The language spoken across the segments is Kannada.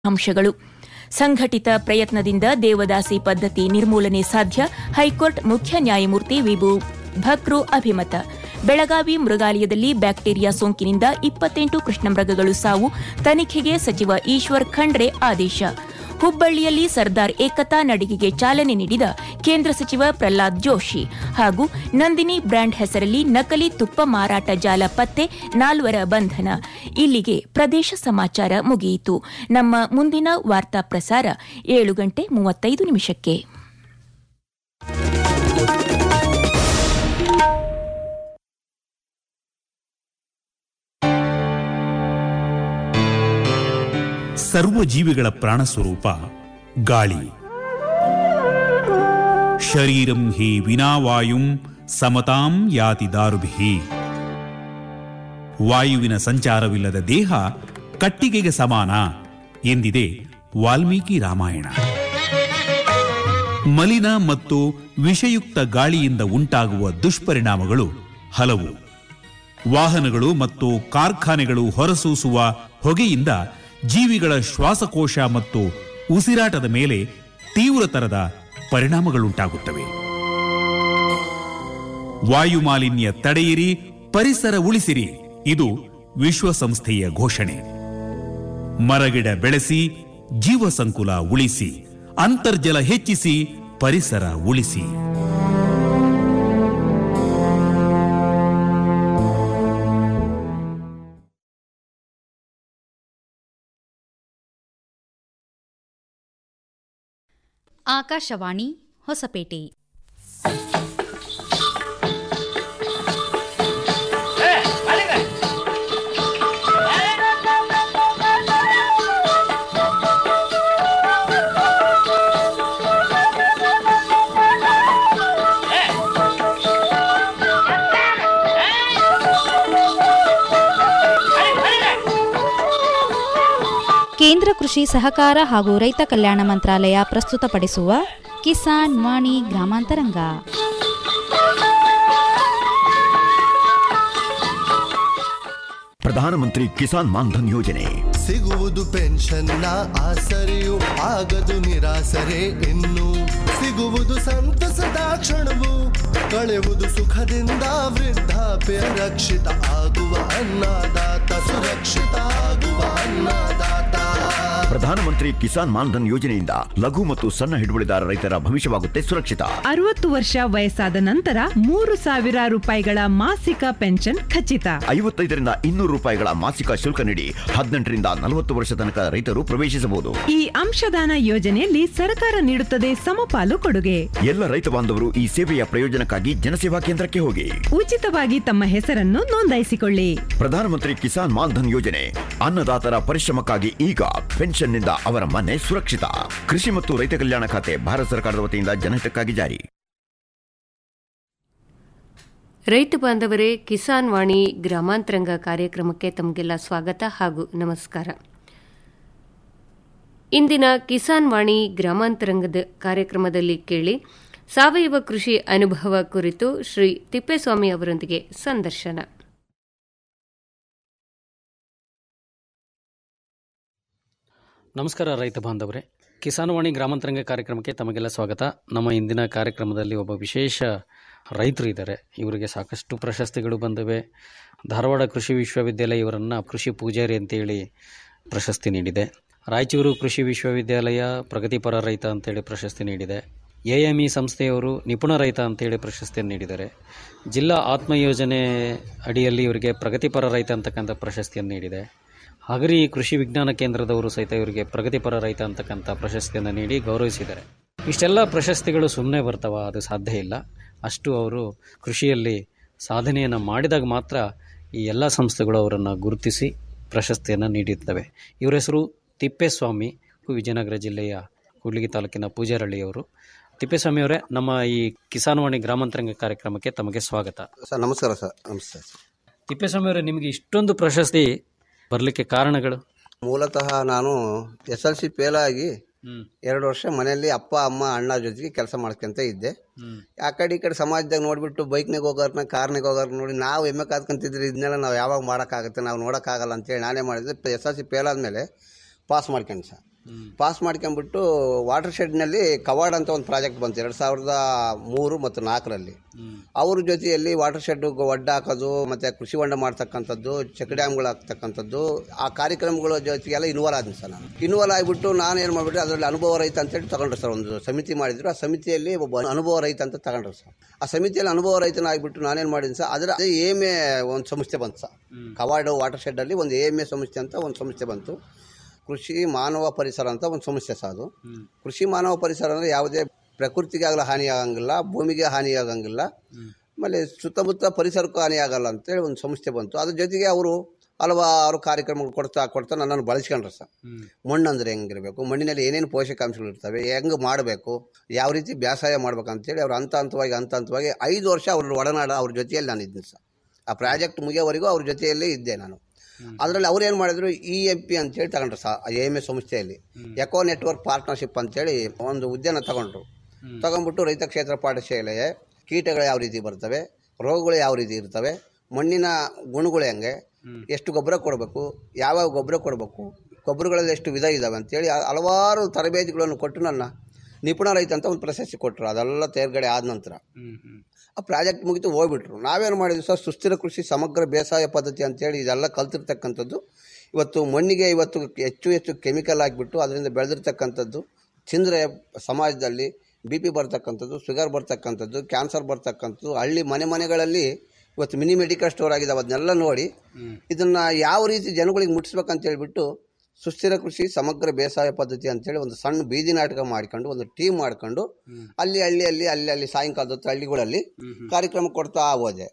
ಅಂಶಗಳು ಸಂಘಟಿತ ಪ್ರಯತ್ನದಿಂದ ದೇವದಾಸಿ ಪದ್ಧತಿ ನಿರ್ಮೂಲನೆ ಸಾಧ್ಯ ಹೈಕೋರ್ಟ್ ಮುಖ್ಯ ನ್ಯಾಯಮೂರ್ತಿ ವಿಭು ಭಕ್ರು ಅಭಿಮತ ಬೆಳಗಾವಿ ಮೃಗಾಲಯದಲ್ಲಿ ಬ್ಯಾಕ್ಟೀರಿಯಾ ಸೋಂಕಿನಿಂದ ಇಪ್ಪತ್ತೆಂಟು ಕೃಷ್ಣಮೃಗಗಳು ಸಾವು ತನಿಖೆಗೆ ಸಚಿವ ಈಶ್ವರ್ ಖಂಡ್ರೆ ಆದೇಶ ಹುಬ್ಬಳ್ಳಿಯಲ್ಲಿ ಸರ್ದಾರ್ ಏಕತಾ ನಡಿಗೆಗೆ ಚಾಲನೆ ನೀಡಿದ ಕೇಂದ್ರ ಸಚಿವ ಪ್ರಹ್ಲಾದ್ ಜೋಶಿ ಹಾಗೂ ನಂದಿನಿ ಬ್ರ್ಯಾಂಡ್ ಹೆಸರಲ್ಲಿ ನಕಲಿ ತುಪ್ಪ ಮಾರಾಟ ಜಾಲ ಪತ್ತೆ ನಾಲ್ವರ ಬಂಧನ ಇಲ್ಲಿಗೆ ಪ್ರದೇಶ ಸಮಾಚಾರ ಮುಗಿಯಿತು ನಮ್ಮ ಮುಂದಿನ ವಾರ್ತಾ ಪ್ರಸಾರ ಏಳು ಗಂಟೆ ಮೂವತ್ತೈದು ನಿಮಿಷಕ್ಕೆ ಸರ್ವ ಜೀವಿಗಳ ಪ್ರಾಣಸ್ವರೂಪ ಗಾಳಿ ಶರೀರಂ ಹಿ ವಿನಾವಾಯುಂ ಸಮತಾಂ ಯಾತಿ ದಾರುಭಿ ವಾಯುವಿನ ಸಂಚಾರವಿಲ್ಲದ ದೇಹ ಕಟ್ಟಿಗೆಗೆ ಸಮಾನ ಎಂದಿದೆ ವಾಲ್ಮೀಕಿ ರಾಮಾಯಣ ಮಲಿನ ಮತ್ತು ವಿಷಯುಕ್ತ ಗಾಳಿಯಿಂದ ಉಂಟಾಗುವ ದುಷ್ಪರಿಣಾಮಗಳು ಹಲವು ವಾಹನಗಳು ಮತ್ತು ಕಾರ್ಖಾನೆಗಳು ಹೊರಸೂಸುವ ಹೊಗೆಯಿಂದ ಜೀವಿಗಳ ಶ್ವಾಸಕೋಶ ಮತ್ತು ಉಸಿರಾಟದ ಮೇಲೆ ತೀವ್ರತರದ ಪರಿಣಾಮಗಳುಂಟಾಗುತ್ತವೆ ವಾಯುಮಾಲಿನ್ಯ ತಡೆಯಿರಿ ಪರಿಸರ ಉಳಿಸಿರಿ ಇದು ವಿಶ್ವಸಂಸ್ಥೆಯ ಘೋಷಣೆ ಮರಗಿಡ ಬೆಳೆಸಿ ಜೀವ ಸಂಕುಲ ಉಳಿಸಿ ಅಂತರ್ಜಲ ಹೆಚ್ಚಿಸಿ ಪರಿಸರ ಉಳಿಸಿ ಆಕಾಶವಾಣಿ ಹೊಸಪೇಟೆ ಕೇಂದ್ರ ಕೃಷಿ ಸಹಕಾರ ಹಾಗೂ ರೈತ ಕಲ್ಯಾಣ ಮಂತ್ರಾಲಯ ಪ್ರಸ್ತುತಪಡಿಸುವ ಕಿಸಾನ್ ವಾಣಿ ಗ್ರಾಮಾಂತರಂಗ ಪ್ರಧಾನಮಂತ್ರಿ ಕಿಸಾನ್ ಮಾನ್ಧನ್ ಯೋಜನೆ ಸಿಗುವುದು ಪೆನ್ಷನ್ನ ಆಸರೆಯು ಆಗದು ನಿರಾಸರೆ ಇನ್ನು ಸಿಗುವುದು ಸಂತಸದ ಕ್ಷಣವು ಕಳೆಯುವುದು ಸುಖದಿಂದ ವೃದ್ಧಾಪ್ಯ ರಕ್ಷಿತ ಆಗುವ ಅನ್ನದಾತ ಸುರಕ್ಷಿತ ಆಗುವ ಅನ್ನದಾತ ಪ್ರಧಾನಮಂತ್ರಿ ಕಿಸಾನ್ ಮಾನ್ಧನ್ ಯೋಜನೆಯಿಂದ ಲಘು ಮತ್ತು ಸಣ್ಣ ಹಿಡುವಳಿದಾರ ರೈತರ ಭವಿಷ್ಯವಾಗುತ್ತೆ ಸುರಕ್ಷಿತ ಅರವತ್ತು ವರ್ಷ ವಯಸ್ಸಾದ ನಂತರ ಮೂರು ಸಾವಿರ ರೂಪಾಯಿಗಳ ಮಾಸಿಕ ಪೆನ್ಷನ್ ಖಚಿತ ಐವತ್ತೈದರಿಂದ ಇನ್ನೂರು ರೂಪಾಯಿಗಳ ಮಾಸಿಕ ಶುಲ್ಕ ನೀಡಿ ಹದಿನೆಂಟರಿಂದ ನಲವತ್ತು ವರ್ಷ ತನಕ ರೈತರು ಪ್ರವೇಶಿಸಬಹುದು ಈ ಅಂಶದಾನ ಯೋಜನೆಯಲ್ಲಿ ಸರ್ಕಾರ ನೀಡುತ್ತದೆ ಸಮಪಾಲು ಕೊಡುಗೆ ಎಲ್ಲ ರೈತ ಬಾಂಧವರು ಈ ಸೇವೆಯ ಪ್ರಯೋಜನಕ್ಕಾಗಿ ಜನಸೇವಾ ಕೇಂದ್ರಕ್ಕೆ ಹೋಗಿ ಉಚಿತವಾಗಿ ತಮ್ಮ ಹೆಸರನ್ನು ನೋಂದಾಯಿಸಿಕೊಳ್ಳಿ ಪ್ರಧಾನಮಂತ್ರಿ ಕಿಸಾನ್ ಮಾನ್ಧನ್ ಯೋಜನೆ ಅನ್ನದಾತರ ಪರಿಶ್ರಮಕ್ಕಾಗಿ ಈಗ ಪೆನ್ಷನ್ನಿಂದ ಅವರ ಮನೆ ಸುರಕ್ಷಿತ ಕೃಷಿ ಮತ್ತು ರೈತ ಕಲ್ಯಾಣ ಖಾತೆ ಭಾರತ ಸರ್ಕಾರದ ವತಿಯಿಂದ ಜನಹಿತಕ್ಕಾಗಿ ಜಾರಿ ರೈತ ಬಾಂಧವರೇ ಕಿಸಾನ್ ವಾಣಿ ಗ್ರಾಮಾಂತರಂಗ ಕಾರ್ಯಕ್ರಮಕ್ಕೆ ತಮಗೆಲ್ಲ ಸ್ವಾಗತ ಹಾಗೂ ನಮಸ್ಕಾರ ಇಂದಿನ ಕಿಸಾನ್ ವಾಣಿ ಗ್ರಾಮಾಂತರಂಗದ ಕಾರ್ಯಕ್ರಮದಲ್ಲಿ ಕೇಳಿ ಸಾವಯವ ಕೃಷಿ ಅನುಭವ ಕುರಿತು ಶ್ರೀ ತಿಪ್ಪೇಸ್ವಾಮಿ ಅವರೊಂದಿಗೆ ಸಂದರ್ಶನ ನಮಸ್ಕಾರ ರೈತ ಬಾಂಧವರೇ ಕಿಸಾನವಾಣಿ ಗ್ರಾಮಾಂತರಂಗ ಕಾರ್ಯಕ್ರಮಕ್ಕೆ ತಮಗೆಲ್ಲ ಸ್ವಾಗತ ನಮ್ಮ ಇಂದಿನ ಕಾರ್ಯಕ್ರಮದಲ್ಲಿ ಒಬ್ಬ ವಿಶೇಷ ರೈತರು ಇದ್ದಾರೆ ಇವರಿಗೆ ಸಾಕಷ್ಟು ಪ್ರಶಸ್ತಿಗಳು ಬಂದಿವೆ ಧಾರವಾಡ ಕೃಷಿ ವಿಶ್ವವಿದ್ಯಾಲಯ ಇವರನ್ನು ಕೃಷಿ ಪೂಜಾರಿ ಅಂತೇಳಿ ಪ್ರಶಸ್ತಿ ನೀಡಿದೆ ರಾಯಚೂರು ಕೃಷಿ ವಿಶ್ವವಿದ್ಯಾಲಯ ಪ್ರಗತಿಪರ ರೈತ ಅಂತೇಳಿ ಪ್ರಶಸ್ತಿ ನೀಡಿದೆ ಎ ಎಮ್ ಇ ಸಂಸ್ಥೆಯವರು ನಿಪುಣ ರೈತ ಅಂತೇಳಿ ಪ್ರಶಸ್ತಿಯನ್ನು ನೀಡಿದ್ದಾರೆ ಜಿಲ್ಲಾ ಆತ್ಮ ಯೋಜನೆ ಅಡಿಯಲ್ಲಿ ಇವರಿಗೆ ಪ್ರಗತಿಪರ ರೈತ ಅಂತಕ್ಕಂಥ ಪ್ರಶಸ್ತಿಯನ್ನು ನೀಡಿದೆ ಹಗರಿ ಕೃಷಿ ವಿಜ್ಞಾನ ಕೇಂದ್ರದವರು ಸಹಿತ ಇವರಿಗೆ ಪ್ರಗತಿಪರ ರೈತ ಅಂತಕ್ಕಂಥ ಪ್ರಶಸ್ತಿಯನ್ನು ನೀಡಿ ಗೌರವಿಸಿದ್ದಾರೆ ಇಷ್ಟೆಲ್ಲ ಪ್ರಶಸ್ತಿಗಳು ಸುಮ್ಮನೆ ಬರ್ತಾವ ಅದು ಸಾಧ್ಯ ಇಲ್ಲ ಅಷ್ಟು ಅವರು ಕೃಷಿಯಲ್ಲಿ ಸಾಧನೆಯನ್ನು ಮಾಡಿದಾಗ ಮಾತ್ರ ಈ ಎಲ್ಲ ಸಂಸ್ಥೆಗಳು ಅವರನ್ನು ಗುರುತಿಸಿ ಪ್ರಶಸ್ತಿಯನ್ನು ನೀಡಿರ್ತವೆ ಇವರ ಹೆಸರು ತಿಪ್ಪೇಸ್ವಾಮಿ ವಿಜಯನಗರ ಜಿಲ್ಲೆಯ ಕೂಡ್ಲಿಗಿ ತಾಲೂಕಿನ ಪೂಜಾರಳ್ಳಿಯವರು ತಿಪ್ಪೇಸ್ವಾಮಿ ಅವರೇ ನಮ್ಮ ಈ ಕಿಸಾನ್ವಾಣಿ ಗ್ರಾಮಾಂತರಂಗ ಕಾರ್ಯಕ್ರಮಕ್ಕೆ ತಮಗೆ ಸ್ವಾಗತ ಸರ್ ನಮಸ್ಕಾರ ಸರ್ ನಮಸ್ತೆ ತಿಪ್ಪೇಸ್ವಾಮಿ ಅವರೇ ನಿಮಗೆ ಇಷ್ಟೊಂದು ಪ್ರಶಸ್ತಿ ಬರಲಿಕ್ಕೆ ಕಾರಣಗಳು ಮೂಲತಃ ನಾನು ಎಸ್ ಎಲ್ ಸಿ ಫೇಲ್ ಆಗಿ ಎರಡು ವರ್ಷ ಮನೆಯಲ್ಲಿ ಅಪ್ಪ ಅಮ್ಮ ಅಣ್ಣ ಜೊತೆಗೆ ಕೆಲಸ ಮಾಡ್ಕೊಂತ ಇದ್ದೆ ಆ ಕಡೆ ಈ ಕಡೆ ಸಮಾಜದಾಗ ನೋಡ್ಬಿಟ್ಟು ಬೈಕ್ನಾಗ ಹೋಗೋರ್ನ ಕಾರ್ನಾಗ ಹೋಗೋರ್ನ ನೋಡಿ ನಾವು ಎಮ್ಮೆ ಕಾದ್ಕೊಂತಿದ್ರಿ ಇದನ್ನೆಲ್ಲ ನಾವು ಯಾವಾಗ ಮಾಡೋಕ್ಕಾಗುತ್ತೆ ನಾವು ನೋಡೋಕ್ಕಾಗಲ್ಲ ಅಂತೇಳಿ ನಾನೇ ಮಾಡಿದೆ ಎಸ್ ಎಲ್ ಸಿ ಫೇಲ್ ಆದಮೇಲೆ ಪಾಸ್ ಮಾಡ್ಕೊಂಡು ಸರ್ ಪಾಸ್ ಮಾಡ್ಕೊಂಡ್ಬಿಟ್ಟು ವಾಟರ್ ಶೆಡ್ನಲ್ಲಿ ಕವಾಡ್ ಅಂತ ಒಂದು ಪ್ರಾಜೆಕ್ಟ್ ಬಂತು ಎರಡು ಸಾವಿರದ ಮೂರು ಮತ್ತು ನಾಲ್ಕರಲ್ಲಿ ಅವ್ರ ಜೊತೆಯಲ್ಲಿ ವಾಟರ್ ಶೆಡ್ ಒಡ್ಡ ಹಾಕೋದು ಮತ್ತು ಕೃಷಿ ಹೊಂಡ ಮಾಡ್ತಕ್ಕಂಥದ್ದು ಚೆಕ್ ಡ್ಯಾಮ್ಗಳು ಹಾಕ್ತಕ್ಕಂಥದ್ದು ಆ ಕಾರ್ಯಕ್ರಮಗಳ ಜೊತೆಗೆಲ್ಲ ಇನ್ವಾಲ್ವ್ ಆದ್ನಿ ಸರ್ ನಾನು ಇನ್ವಾಲ್ವ್ ಆಗಿಬಿಟ್ಟು ನಾನು ಏನು ಮಾಡಿಬಿಟ್ಟೆ ಅದರಲ್ಲಿ ಅನುಭವ ರೈತ ಅಂತೇಳಿ ತಗೊಂಡ್ರು ಸರ್ ಒಂದು ಸಮಿತಿ ಮಾಡಿದ್ರು ಆ ಸಮಿತಿಯಲ್ಲಿ ಒಬ್ಬ ಅನುಭವ ರೈತ ಅಂತ ತಗೊಂಡ್ರು ಸರ್ ಆ ಸಮಿತಿಯಲ್ಲಿ ಅನುಭವ ರೈತನ ಆಗಿಬಿಟ್ಟು ನಾನೇನು ಮಾಡಿದ್ದೀನಿ ಸರ್ ಅದರ ಅದೇ ಏಮೆ ಒಂದು ಸಂಸ್ಥೆ ಬಂತು ಸರ್ ಕವಾಡು ವಾಟರ್ ಶೆಡ್ಡಲ್ಲಿ ಒಂದು ಎ ಸಂಸ್ಥೆ ಅಂತ ಒಂದು ಸಂಸ್ಥೆ ಬಂತು ಕೃಷಿ ಮಾನವ ಪರಿಸರ ಅಂತ ಒಂದು ಸಮಸ್ಯೆ ಸಹ ಅದು ಕೃಷಿ ಮಾನವ ಪರಿಸರ ಅಂದರೆ ಯಾವುದೇ ಪ್ರಕೃತಿಗೆ ಆಗಲ ಹಾನಿ ಆಗಂಗಿಲ್ಲ ಭೂಮಿಗೆ ಹಾನಿ ಆಗಂಗಿಲ್ಲ ಆಮೇಲೆ ಸುತ್ತಮುತ್ತ ಪರಿಸರಕ್ಕೂ ಹಾನಿ ಆಗಲ್ಲ ಅಂತೇಳಿ ಒಂದು ಸಂಸ್ಥೆ ಬಂತು ಅದ್ರ ಜೊತೆಗೆ ಅವರು ಹಲವಾರು ಕಾರ್ಯಕ್ರಮಗಳು ಕೊಡ್ತಾ ಕೊಡ್ತಾ ನನ್ನನ್ನು ಬಳಸ್ಕೊಂಡ್ರು ಸರ್ ಮಣ್ಣು ಅಂದರೆ ಹೆಂಗಿರಬೇಕು ಮಣ್ಣಿನಲ್ಲಿ ಏನೇನು ಪೋಷಕಾಂಶಗಳು ಇರ್ತವೆ ಹೆಂಗೆ ಮಾಡಬೇಕು ಯಾವ ರೀತಿ ಬೇಸಾಯ ಮಾಡ್ಬೇಕಂತೇಳಿ ಅವ್ರು ಹಂತ ಹಂತವಾಗಿ ಹಂತ ಹಂತವಾಗಿ ಐದು ವರ್ಷ ಅವ್ರ ಒಡನಾಡ ಅವ್ರ ಜೊತೆಯಲ್ಲಿ ನಾನು ಇದ್ದೀನಿ ಸರ್ ಆ ಪ್ರಾಜೆಕ್ಟ್ ಮುಗಿಯೋವರೆಗೂ ಅವ್ರ ಜೊತೆಯಲ್ಲೇ ಇದ್ದೆ ನಾನು ಅದರಲ್ಲಿ ಅವ್ರು ಏನು ಮಾಡಿದ್ರು ಇ ಎಂ ಪಿ ಅಂತೇಳಿ ತಗೊಂಡ್ರು ಸಹ ಎ ಎಮ್ ಎ ಸಂಸ್ಥೆಯಲ್ಲಿ ಎಕೋ ನೆಟ್ವರ್ಕ್ ಪಾರ್ಟ್ನರ್ಶಿಪ್ ಅಂತೇಳಿ ಒಂದು ಉದ್ಯಾನ ತಗೊಂಡ್ರು ತಗೊಂಡ್ಬಿಟ್ಟು ರೈತ ಕ್ಷೇತ್ರ ಪಾಠಶಾಲೆ ಕೀಟಗಳು ಯಾವ ರೀತಿ ಬರ್ತವೆ ರೋಗಗಳು ಯಾವ ರೀತಿ ಇರ್ತವೆ ಮಣ್ಣಿನ ಗುಣಗಳು ಹೆಂಗೆ ಎಷ್ಟು ಗೊಬ್ಬರ ಕೊಡಬೇಕು ಯಾವ್ಯಾವ ಗೊಬ್ಬರ ಕೊಡಬೇಕು ಗೊಬ್ಬರಗಳಲ್ಲಿ ಎಷ್ಟು ವಿಧ ಇದ್ದಾವೆ ಅಂತೇಳಿ ಹ- ಹಲವಾರು ತರಬೇತಿಗಳನ್ನು ಕೊಟ್ಟು ನನ್ನ ನಿಪುಣ ರೈತ ಅಂತ ಒಂದು ಪ್ರಶಸ್ತಿ ಕೊಟ್ಟರು ಅದೆಲ್ಲ ತೇರ್ಗಡೆ ಆದ ನಂತರ ಆ ಪ್ರಾಜೆಕ್ಟ್ ಮುಗಿತು ಹೋಗ್ಬಿಟ್ರು ನಾವೇನು ಮಾಡಿದ್ವಿ ಸರ್ ಸುಸ್ಥಿರ ಕೃಷಿ ಸಮಗ್ರ ಬೇಸಾಯ ಪದ್ಧತಿ ಅಂತೇಳಿ ಇದೆಲ್ಲ ಕಲ್ತಿರ್ತಕ್ಕಂಥದ್ದು ಇವತ್ತು ಮಣ್ಣಿಗೆ ಇವತ್ತು ಹೆಚ್ಚು ಹೆಚ್ಚು ಕೆಮಿಕಲ್ ಆಗಿಬಿಟ್ಟು ಅದರಿಂದ ಬೆಳೆದಿರ್ತಕ್ಕಂಥದ್ದು ತಿಂದರೆ ಸಮಾಜದಲ್ಲಿ ಬಿ ಪಿ ಬರ್ತಕ್ಕಂಥದ್ದು ಶುಗರ್ ಬರ್ತಕ್ಕಂಥದ್ದು ಕ್ಯಾನ್ಸರ್ ಬರ್ತಕ್ಕಂಥದ್ದು ಹಳ್ಳಿ ಮನೆ ಮನೆಗಳಲ್ಲಿ ಇವತ್ತು ಮಿನಿ ಮೆಡಿಕಲ್ ಸ್ಟೋರ್ ಆಗಿದೆ ಅದನ್ನೆಲ್ಲ ನೋಡಿ ಇದನ್ನು ಯಾವ ರೀತಿ ಜನಗಳಿಗೆ ಮುಟ್ಟಿಸ್ಬೇಕಂತ ಹೇಳ್ಬಿಟ್ಟು ಸುಸ್ಥಿರ ಕೃಷಿ ಸಮಗ್ರ ಬೇಸಾಯ ಪದ್ಧತಿ ಅಂತೇಳಿ ಒಂದು ಸಣ್ಣ ಬೀದಿ ನಾಟಕ ಮಾಡ್ಕೊಂಡು ಒಂದು ಟೀಮ್ ಮಾಡ್ಕೊಂಡು ಅಲ್ಲಿ ಹಳ್ಳಿಯಲ್ಲಿ ಅಲ್ಲಿ ಅಲ್ಲಿ ಸಾಯಂಕಾಲದ ಹೊತ್ತು ಹಳ್ಳಿಗಳಲ್ಲಿ ಕಾರ್ಯಕ್ರಮ ಕೊಡ್ತಾ ಹೋದೆ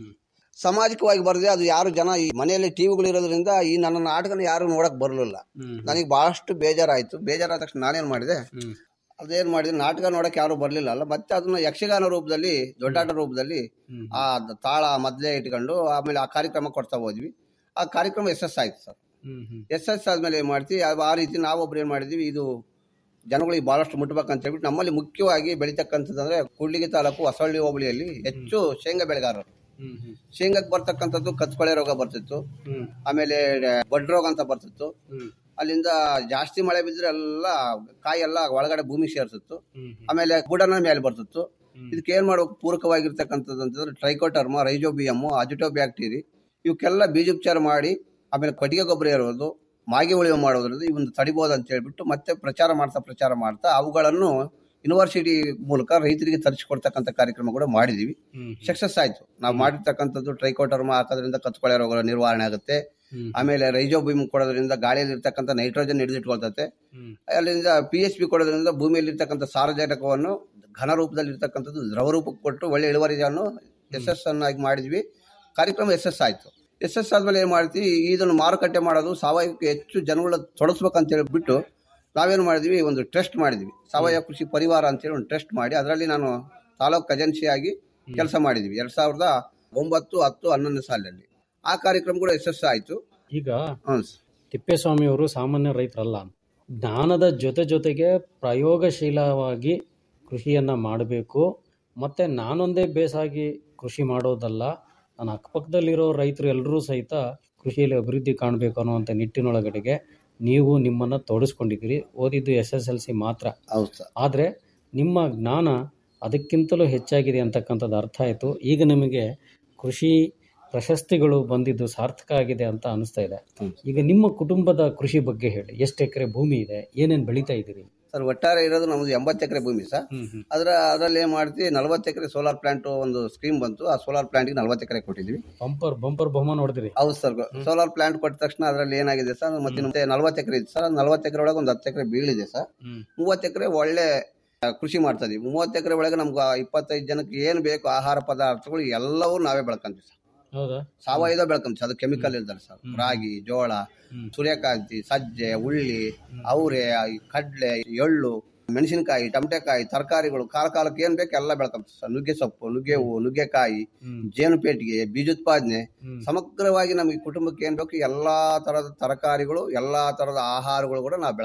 ಸಾಮಾಜಿಕವಾಗಿ ಬರದೆ ಅದು ಯಾರು ಜನ ಈ ಮನೆಯಲ್ಲಿ ಟಿವಿಗಳು ಇರೋದ್ರಿಂದ ಈ ನನ್ನ ನಾಟಕನ ಯಾರು ನೋಡಕ್ ಬರಲಿಲ್ಲ ನನಗೆ ಬಹಳಷ್ಟು ಬೇಜಾರಾಯಿತು ಬೇಜಾರಾದ ತಕ್ಷಣ ನಾನೇನು ಮಾಡಿದೆ ಅದೇನು ಮಾಡಿದೆ ನಾಟಕ ನೋಡಕ್ಕೆ ಯಾರು ಬರಲಿಲ್ಲ ಅಲ್ಲ ಮತ್ತೆ ಅದನ್ನ ಯಕ್ಷಗಾನ ರೂಪದಲ್ಲಿ ದೊಡ್ಡಾಟ ರೂಪದಲ್ಲಿ ಆ ತಾಳ ಮೊದಲೇ ಇಟ್ಕೊಂಡು ಆಮೇಲೆ ಆ ಕಾರ್ಯಕ್ರಮ ಕೊಡ್ತಾ ಹೋದ್ವಿ ಆ ಕಾರ್ಯಕ್ರಮ ಎಸ್ ಎಸ್ ಆಯ್ತು ಸರ್ ಎಸ್ ಎಸ್ ಆದ್ಮೇಲೆ ಏನು ಮಾಡ್ತೀವಿ ಆ- ಆ ರೀತಿ ನಾವೊಬ್ರು ಏನು ಮಾಡಿದ್ವಿ ಇದು ಜನಗಳಿಗೆ ಭಾಳಷ್ಟು ಮುಟ್ಬೇಕಂತ ಹೇಳ್ಬಿಟ್ಟು ನಮ್ಮಲ್ಲಿ ಮುಖ್ಯವಾಗಿ ಬೆಳೀತಕ್ಕಂಥದ್ದು ಕೂಡ್ಲಿಗಿ ತಾಲೂಕು ಹೊಸಳ್ಳಿ ಹೋಬಳಿಯಲ್ಲಿ ಹೆಚ್ಚು ಶೇಂಗಾ ಬೆಳೆಗಾರರು ಶೇಂಗಾಕ್ಕೆ ಬರ್ತಕ್ಕಂಥದ್ದು ಕತ್ಕೊಳೆ ರೋಗ ಬರ್ತಿತ್ತು ಆಮೇಲೆ ಬಡ್ ರೋಗ ಅಂತ ಬರ್ತಿತ್ತು ಅಲ್ಲಿಂದ ಜಾಸ್ತಿ ಮಳೆ ಬಿದ್ದರೆ ಎಲ್ಲ ಕಾಯಿ ಎಲ್ಲ ಒಳಗಡೆ ಭೂಮಿ ಸೇರ್ತಿತ್ತು ಆಮೇಲೆ ಬುಡನ ಮೇಲೆ ಬರ್ತಿತ್ತು ಇದಕ್ಕೆ ಏನ್ ಮಾಡ್ಬೇಕು ಪೂರಕವಾಗಿರ್ತಕ್ಕಂಥದ್ದು ಅಂತಂದ್ರೆ ಟ್ರೈಕೋಟರ್ಮ ರೈಜೋಬಿಯಮ್ ಅಜಿಟೋಬ್ಯಾಕ್ಟೀರಿ ಇವಕ್ಕೆಲ್ಲ ಬೀಜೋಪಚಾರ ಮಾಡಿ ಆಮೇಲೆ ಕೊಟ್ಟಿಗೆ ಗೊಬ್ಬರ ಇರೋದು ಮಾಗಿ ಉಳಿವೆ ಮಾಡೋದ್ರಿಂದ ಇವನ್ನ ತಡಿಬೋದು ಅಂತ ಹೇಳ್ಬಿಟ್ಟು ಮತ್ತೆ ಪ್ರಚಾರ ಮಾಡ್ತಾ ಪ್ರಚಾರ ಮಾಡ್ತಾ ಅವುಗಳನ್ನು ಯೂನಿವರ್ಸಿಟಿ ಮೂಲಕ ರೈತರಿಗೆ ತರಿಸಿಕೊಡ್ತಕ್ಕಂಥ ಕಾರ್ಯಕ್ರಮ ಕೂಡ ಮಾಡಿದೀವಿ ಸಕ್ಸಸ್ ಆಯ್ತು ನಾವು ಮಾಡಿರ್ತಕ್ಕಂಥದ್ದು ಟ್ರೈಕೋಟರ್ಮ ಹಾಕೋದ್ರಿಂದ ಕತ್ಕೊಳೆ ರೋಗಗಳ ನಿರ್ವಹಣೆ ಆಗುತ್ತೆ ಆಮೇಲೆ ರೈಜೋಬಿಮ್ ಕೊಡೋದ್ರಿಂದ ಗಾಳಿಯಲ್ಲಿ ಇರ್ತಕ್ಕಂಥ ನೈಟ್ರೋಜನ್ ಹಿಡಿದಿಟ್ಕೊಳ್ತತೆ ಅಲ್ಲಿಂದ ಪಿ ಎಚ್ ಪಿ ಕೊಡೋದ್ರಿಂದ ಭೂಮಿಯಲ್ಲಿ ಇರ್ತಕ್ಕಂಥ ಸಾರಜನಕವನ್ನು ಘನ ರೂಪದಲ್ಲಿ ಇರ್ತಕ್ಕಂಥದ್ದು ದ್ರವ ರೂಪಕ್ಕೆ ಕೊಟ್ಟು ಒಳ್ಳೆ ಇಳುವರಿಯನ್ನು ಎಸ್ ಎಸ್ ಅನ್ನಾಗಿ ಮಾಡಿದ್ವಿ ಕಾರ್ಯಕ್ರಮ ಎಸ್ ಎಸ್ ಆಯ್ತು ಎಸ್ ಎಸ್ ಆದ್ಮೇಲೆ ಏನು ಮಾಡ್ತೀವಿ ಇದನ್ನು ಮಾರುಕಟ್ಟೆ ಮಾಡೋದು ಸಾವಯವಕ್ಕೆ ಹೆಚ್ಚು ಜನಗಳ ತೊಡಸ್ಬೇಕಂತ ಹೇಳ್ಬಿಟ್ಟು ನಾವೇನು ಮಾಡಿದ್ವಿ ಒಂದು ಟ್ರಸ್ಟ್ ಮಾಡಿದ್ವಿ ಸಾವಯವ ಕೃಷಿ ಪರಿವಾರ ಅಂತೇಳಿ ಒಂದು ಟ್ರಸ್ಟ್ ಮಾಡಿ ಅದರಲ್ಲಿ ನಾನು ತಾಲೂಕು ಖಜಾನ್ಸಿಯಾಗಿ ಕೆಲಸ ಮಾಡಿದ್ವಿ ಎರಡ್ ಸಾವಿರದ ಒಂಬತ್ತು ಹತ್ತು ಹನ್ನೊಂದನೇ ಸಾಲಿನಲ್ಲಿ ಆ ಕಾರ್ಯಕ್ರಮ ಕೂಡ ಯಶಸ್ಸು ಆಯ್ತು ಈಗ ಹ್ಞೂ ತಿಪ್ಪೇಸ್ವಾಮಿಯವರು ಸಾಮಾನ್ಯ ರೈತರಲ್ಲ ಜ್ಞಾನದ ಜೊತೆ ಜೊತೆಗೆ ಪ್ರಯೋಗಶೀಲವಾಗಿ ಕೃಷಿಯನ್ನು ಮಾಡಬೇಕು ಮತ್ತು ನಾನೊಂದೇ ಬೇಸಾಗಿ ಕೃಷಿ ಮಾಡೋದಲ್ಲ ನನ್ನ ಅಕ್ಕಪಕ್ಕದಲ್ಲಿರೋ ರೈತರು ಎಲ್ಲರೂ ಸಹಿತ ಕೃಷಿಯಲ್ಲಿ ಅಭಿವೃದ್ಧಿ ಕಾಣಬೇಕು ಅನ್ನುವಂಥ ನಿಟ್ಟಿನೊಳಗಡೆಗೆ ನೀವು ನಿಮ್ಮನ್ನು ತೊಡಸ್ಕೊಂಡಿದ್ದೀರಿ ಓದಿದ್ದು ಎಸ್ ಎಸ್ ಎಲ್ ಸಿ ಮಾತ್ರ ಹೌದು ಸರ್ ಆದರೆ ನಿಮ್ಮ ಜ್ಞಾನ ಅದಕ್ಕಿಂತಲೂ ಹೆಚ್ಚಾಗಿದೆ ಅಂತಕ್ಕಂಥದ್ದು ಅರ್ಥ ಆಯಿತು ಈಗ ನಿಮಗೆ ಕೃಷಿ ಪ್ರಶಸ್ತಿಗಳು ಬಂದಿದ್ದು ಸಾರ್ಥಕ ಆಗಿದೆ ಅಂತ ಅನಿಸ್ತಾ ಇದೆ ಈಗ ನಿಮ್ಮ ಕುಟುಂಬದ ಕೃಷಿ ಬಗ್ಗೆ ಹೇಳಿ ಎಷ್ಟು ಎಕರೆ ಭೂಮಿ ಇದೆ ಏನೇನು ಬೆಳೀತಾ ಇದ್ದೀರಿ ಸರ್ ಒಟ್ಟಾರೆ ಇರೋದು ನಮ್ದು ಎಂಬತ್ತು ಎಕರೆ ಭೂಮಿ ಸರ್ ಅದರ ಅದರಲ್ಲಿ ಏನು ಮಾಡ್ತೀವಿ ನಲವತ್ತು ಎಕರೆ ಸೋಲಾರ್ ಪ್ಲಾಂಟ್ ಒಂದು ಸ್ಕೀಮ್ ಬಂತು ಆ ಸೋಲಾರ್ ಪ್ಲಾಂಟ್ಗೆ ನಲವತ್ತು ಎಕರೆ ಕೊಟ್ಟಿದ್ವಿ ಬಂಪರ್ ಬಂಪರ್ ಬಹುಮಾನ ಹೊಡೆದಿರಿ ಹೌದು ಸರ್ ಸೋಲಾರ್ ಪ್ಲಾಂಟ್ ಕೊಟ್ಟ ತಕ್ಷಣ ಅದರಲ್ಲಿ ಏನಾಗಿದೆ ಸರ್ ಮತ್ತೆ ಮತ್ತೆ ನಲವತ್ತು ಎಕರೆ ಇದೆ ಸರ್ ನಲವತ್ತು ಎಕರೆ ಒಳಗೆ ಒಂದು ಹತ್ತು ಎಕರೆ ಬೀಳಿದೆ ಸರ್ ಮೂವತ್ತು ಎಕರೆ ಒಳ್ಳೆ ಆ, ಕೃಷಿ ಮಾಡ್ತಾ ಇದೀವಿ ಮೂವತ್ತು ಎಕರೆ ಒಳಗೆ ನಮ್ಗೆ ಇಪ್ಪತ್ತೈದು ಜನಕ್ಕೆ ಏನು ಬೇಕು ಆಹಾರ ಪದಾರ್ಥಗಳು ಎಲ್ಲವೂ ನಾವೇ ಬೆಳ್ಕೊಂತೀವಿ ಸರ್ ಹೌದಾ ಸಾವಯವ ಬೆಳ್ಕೊಂತೀವಿ ಅದು ಕೆಮಿಕಲ್ ಇಲ್ದಲ್ಲ ಸರ್ ರಾಗಿ ಜೋಳ ಸೂರ್ಯಕಾಂತಿ ಸಜ್ಜೆ ಉಳ್ಳಿ ಅವರೆ ಕಡ್ಲೆ ಎಳ್ಳು ಮೆಣಸಿನಕಾಯಿ ಟಮಟೆಕಾಯಿ ತರಕಾರಿಗಳು ಕಾಲ ಕಾಲಕ್ಕೆ ಏನ್ ಬೇಕು ಎಲ್ಲ ಬೆಳ್ಕೊಂತೀವಿ ಸರ್ ನುಗ್ಗೆ ಸೊಪ್ಪು ನುಗ್ಗೆ ಹೂವು ನುಗ್ಗೆಕಾಯಿ ಜೇನುಪೇಟಿಗೆ ಬೀಜೋತ್ಪಾದನೆ ಸಮಗ್ರವಾಗಿ ನಮಗೆ ಕುಟುಂಬಕ್ಕೆ ಏನ್ ಬೇಕು ಎಲ್ಲಾ ತರದ ತರಕಾರಿಗಳು ಎಲ್ಲಾ ತರದ ಆಹಾರಗಳು ಕೂಡ ನಾವು ಬೆಳ್ಕೊಂತೀವಿ